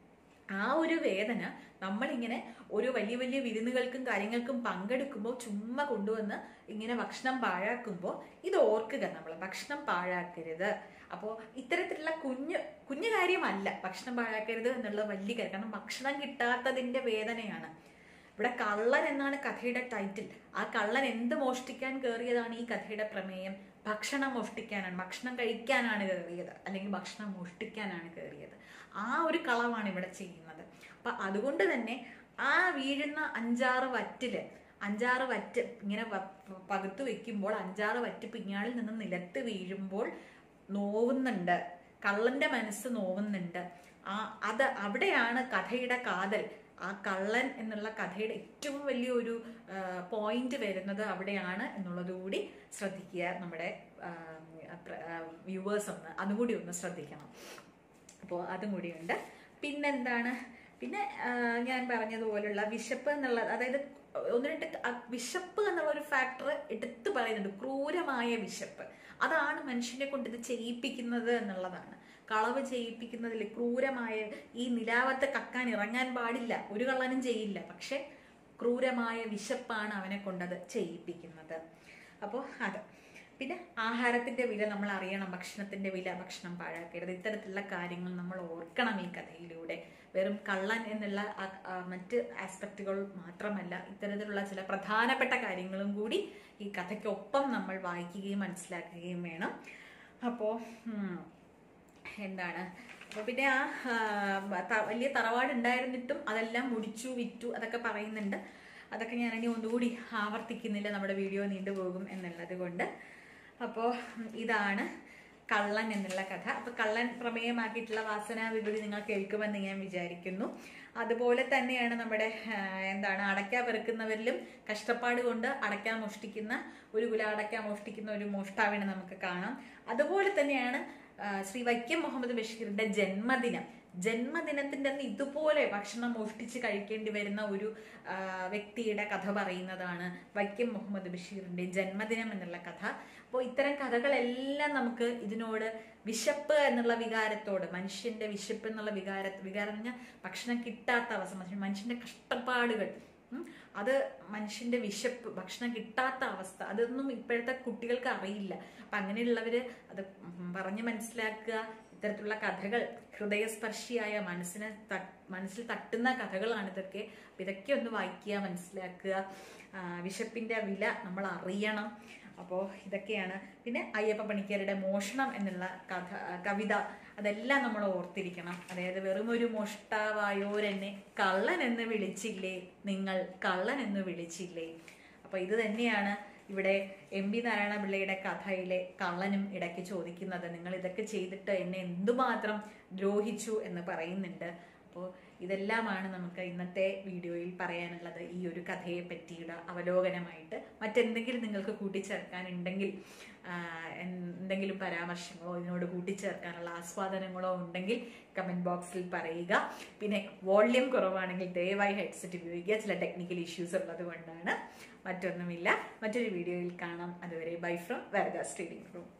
ആ ഒരു വേദന നമ്മളിങ്ങനെ ഒരു വലിയ വലിയ വിരുന്നുകൾക്കും കാര്യങ്ങൾക്കും പങ്കെടുക്കുമ്പോൾ ചുമ്മാ കൊണ്ടുവന്ന് ഇങ്ങനെ ഭക്ഷണം പാഴാക്കുമ്പോൾ ഇത് ഓർക്കുക നമ്മൾ ഭക്ഷണം പാഴാക്കരുത് അപ്പോൾ ഇത്തരത്തിലുള്ള കുഞ്ഞു കുഞ്ഞു കാര്യമല്ല ഭക്ഷണം പാഴാക്കരുത് എന്നുള്ള വലിയ കാര്യം കാരണം ഭക്ഷണം കിട്ടാത്തതിന്റെ വേദനയാണ് ഇവിടെ കള്ളൻ എന്നാണ് കഥയുടെ ടൈറ്റിൽ ആ കള്ളൻ എന്ത് മോഷ്ടിക്കാൻ കയറിയതാണ് ഈ കഥയുടെ പ്രമേയം ഭക്ഷണം മോഷ്ടിക്കാനാണ് ഭക്ഷണം കഴിക്കാനാണ് കയറിയത് അല്ലെങ്കിൽ ഭക്ഷണം മോഷ്ടിക്കാനാണ് കയറിയത് ആ ഒരു കളവാണ് ഇവിടെ ചെയ്യുന്നത് അപ്പൊ അതുകൊണ്ട് തന്നെ ആ വീഴുന്ന അഞ്ചാറ് വറ്റില് അഞ്ചാറ് വറ്റ് ഇങ്ങനെ വ- പകുത്തു വെക്കുമ്പോൾ അഞ്ചാറ് വറ്റ് പിഞ്ഞാളിൽ നിന്ന് നിലത്ത് വീഴുമ്പോൾ നോവുന്നുണ്ട് കള്ളന്റെ മനസ്സ് നോവുന്നുണ്ട് ആ അത് അവിടെയാണ് കഥയുടെ കാതൽ ആ കള്ളൻ എന്നുള്ള കഥയുടെ ഏറ്റവും വലിയൊരു പോയിന്റ് വരുന്നത് അവിടെയാണ് എന്നുള്ളത് കൂടി ശ്രദ്ധിക്കുക നമ്മുടെ വ്യൂവേഴ്സ് ഒന്ന് അതും കൂടി ഒന്ന് ശ്രദ്ധിക്കണം അപ്പോൾ അതും കൂടിയുണ്ട് പിന്നെന്താണ് പിന്നെ ആ, ഞാൻ പറഞ്ഞതുപോലുള്ള വിശപ്പ് എന്നുള്ള അതായത് ഒന്ന് രണ്ട് അ- വിശപ്പ് എന്നുള്ള ഒരു ഫാക്ടർ എടുത്തു പറയുന്നുണ്ട് ക്രൂരമായ വിശപ്പ് അതാണ് മനുഷ്യനെ കൊണ്ട് ഇത് ചെയ്യിപ്പിക്കുന്നത് എന്നുള്ളതാണ് കളവ് ചെയ്യിപ്പിക്കുന്നതിൽ ക്രൂരമായ ഈ നിലാവത്തെ കക്കാൻ ഇറങ്ങാൻ പാടില്ല ഒരു കള്ളനും ചെയ്യില്ല പക്ഷെ ക്രൂരമായ വിശപ്പാണ് അവനെ കൊണ്ടത് ചെയ്യിപ്പിക്കുന്നത് അപ്പോൾ അത് പിന്നെ ആഹാരത്തിന്റെ വില നമ്മൾ അറിയണം ഭക്ഷണത്തിന്റെ വില ഭക്ഷണം പാഴാക്കരുത് ഇത്തരത്തിലുള്ള കാര്യങ്ങൾ നമ്മൾ ഓർക്കണം ഈ കഥയിലൂടെ വെറും കള്ളൻ എന്നുള്ള ആ- ആ മറ്റ് ആസ്പെക്റ്റുകൾ മാത്രമല്ല ഇത്തരത്തിലുള്ള ചില പ്രധാനപ്പെട്ട കാര്യങ്ങളും കൂടി ഈ കഥയ്ക്കൊപ്പം നമ്മൾ വായിക്കുകയും മനസ്സിലാക്കുകയും വേണം അപ്പോൾ എന്താണ് അപ്പോൾ പിന്നെ ആ ആ, ത- വലിയ തറവാട് ഉണ്ടായിരുന്നിട്ടും അതെല്ലാം മുടിച്ചു വിറ്റു അതൊക്കെ പറയുന്നുണ്ട് അതൊക്കെ ഞാൻ ഇനി ഒന്നുകൂടി ആവർത്തിക്കുന്നില്ല നമ്മുടെ വീഡിയോ നീണ്ടുപോകും എന്നുള്ളത് കൊണ്ട് അപ്പോൾ ഇതാണ് കള്ളൻ എന്നുള്ള കഥ അപ്പോൾ കള്ളൻ പ്രമേയമാക്കിയിട്ടുള്ള വാസന വിപതി നിങ്ങൾ കേൾക്കുമെന്ന് ഞാൻ വിചാരിക്കുന്നു അതുപോലെ തന്നെയാണ് നമ്മുടെ ആ, എന്താണ് അടയ്ക്ക പെറുക്കുന്നവരിലും കഷ്ടപ്പാട് കൊണ്ട് അടയ്ക്ക മോഷ്ടിക്കുന്ന ഒരു കുല അടയ്ക്ക മോഷ്ടിക്കുന്ന ഒരു മോഷ്ടാവിനെ നമുക്ക് കാണാം അതുപോലെ തന്നെയാണ് ആ, ശ്രീ വൈക്കം മുഹമ്മദ് ബഷീറിന്റെ ജന്മദിനം ജന്മദിനത്തിന്റെ അന്ന് ഇതുപോലെ ഭക്ഷണം മോഷ്ടിച്ച് കഴിക്കേണ്ടി വരുന്ന ഒരു ആ, വ്യക്തിയുടെ കഥ പറയുന്നതാണ് വൈക്കം മുഹമ്മദ് ബഷീറിന്റെ ജന്മദിനം എന്നുള്ള കഥ അപ്പോൾ ഇത്തരം കഥകളെല്ലാം നമുക്ക് ഇതിനോട് വിശപ്പ് എന്നുള്ള വികാരത്തോട് മനുഷ്യന്റെ വിശപ്പ് എന്നുള്ള വികാര വികാരം എന്ന് പറഞ്ഞാൽ ഭക്ഷണം കിട്ടാത്ത അവസ്ഥ മനുഷ്യൻ- മനുഷ്യന്റെ കഷ്ടപ്പാടുകൾ ഉം, അത് മനുഷ്യന്റെ വിശപ്പ് ഭക്ഷണം കിട്ടാത്ത അവസ്ഥ അതൊന്നും ഇപ്പോഴത്തെ കുട്ടികൾക്ക് അറിയില്ല അപ്പൊ അങ്ങനെയുള്ളവര് അത് ഉം പറഞ്ഞ് മനസ്സിലാക്കുക ഇത്തരത്തിലുള്ള കഥകൾ ഹൃദയസ്പർശിയായ മനസ്സിനെ തട്ട് മനസ്സിൽ തട്ടുന്ന കഥകളാണ് ഇതൊക്കെ അപ്പൊ ഇതൊക്കെ ഒന്ന് വായിക്കുക മനസ്സിലാക്കുക ആ, വിശപ്പിന്റെ വില നമ്മൾ അറിയണം അപ്പോൾ ഇതൊക്കെയാണ് പിന്നെ അയ്യപ്പ പണിക്കരുടെ മോഷണം എന്നുള്ള കഥ കവിത അതെല്ലാം നമ്മൾ ഓർത്തിരിക്കണം അതായത് വെറും ഒരു മോഷ്ടാവായോരെന്നെ കള്ളൻ എന്ന് വിളിച്ചില്ലേ നിങ്ങൾ കള്ളൻ എന്ന് വിളിച്ചില്ലേ അപ്പൊ ഇത് തന്നെയാണ് ഇവിടെ എം പി നാരായണ പിള്ളയുടെ കഥയിലെ കള്ളനും ഇടയ്ക്ക് ചോദിക്കുന്നത് നിങ്ങൾ ഇതൊക്കെ ചെയ്തിട്ട് എന്നെ എന്തുമാത്രം ദ്രോഹിച്ചു എന്ന് പറയുന്നുണ്ട് അപ്പോൾ ഇതെല്ലാമാണ് നമുക്ക് ഇന്നത്തെ വീഡിയോയിൽ പറയാനുള്ളത് ഈ ഒരു കഥയെ പറ്റിയുള്ള അവലോകനമായിട്ട് മറ്റെന്തെങ്കിലും നിങ്ങൾക്ക് കൂട്ടിച്ചേർക്കാനുണ്ടെങ്കിൽ ആ, എന്തെങ്കിലും പരാമർശങ്ങളോ ഇതിനോട് കൂട്ടിച്ചേർക്കാനുള്ള ആസ്വാദനങ്ങളോ ഉണ്ടെങ്കിൽ കമൻറ്റ് ബോക്സിൽ പറയുക പിന്നെ വോള്യൂം കുറവാണെങ്കിൽ ദയവായി ഹെഡ്സെറ്റ് ഉപയോഗിക്കുക ചില ടെക്നിക്കൽ ഇഷ്യൂസ് ഉള്ളത് കൊണ്ടാണ് മറ്റൊന്നുമില്ല മറ്റൊരു വീഡിയോയിൽ കാണാം അതുവരെ ബൈ ഫ്രം വെർഗാസ് ട്രേഡിംഗ് റൂം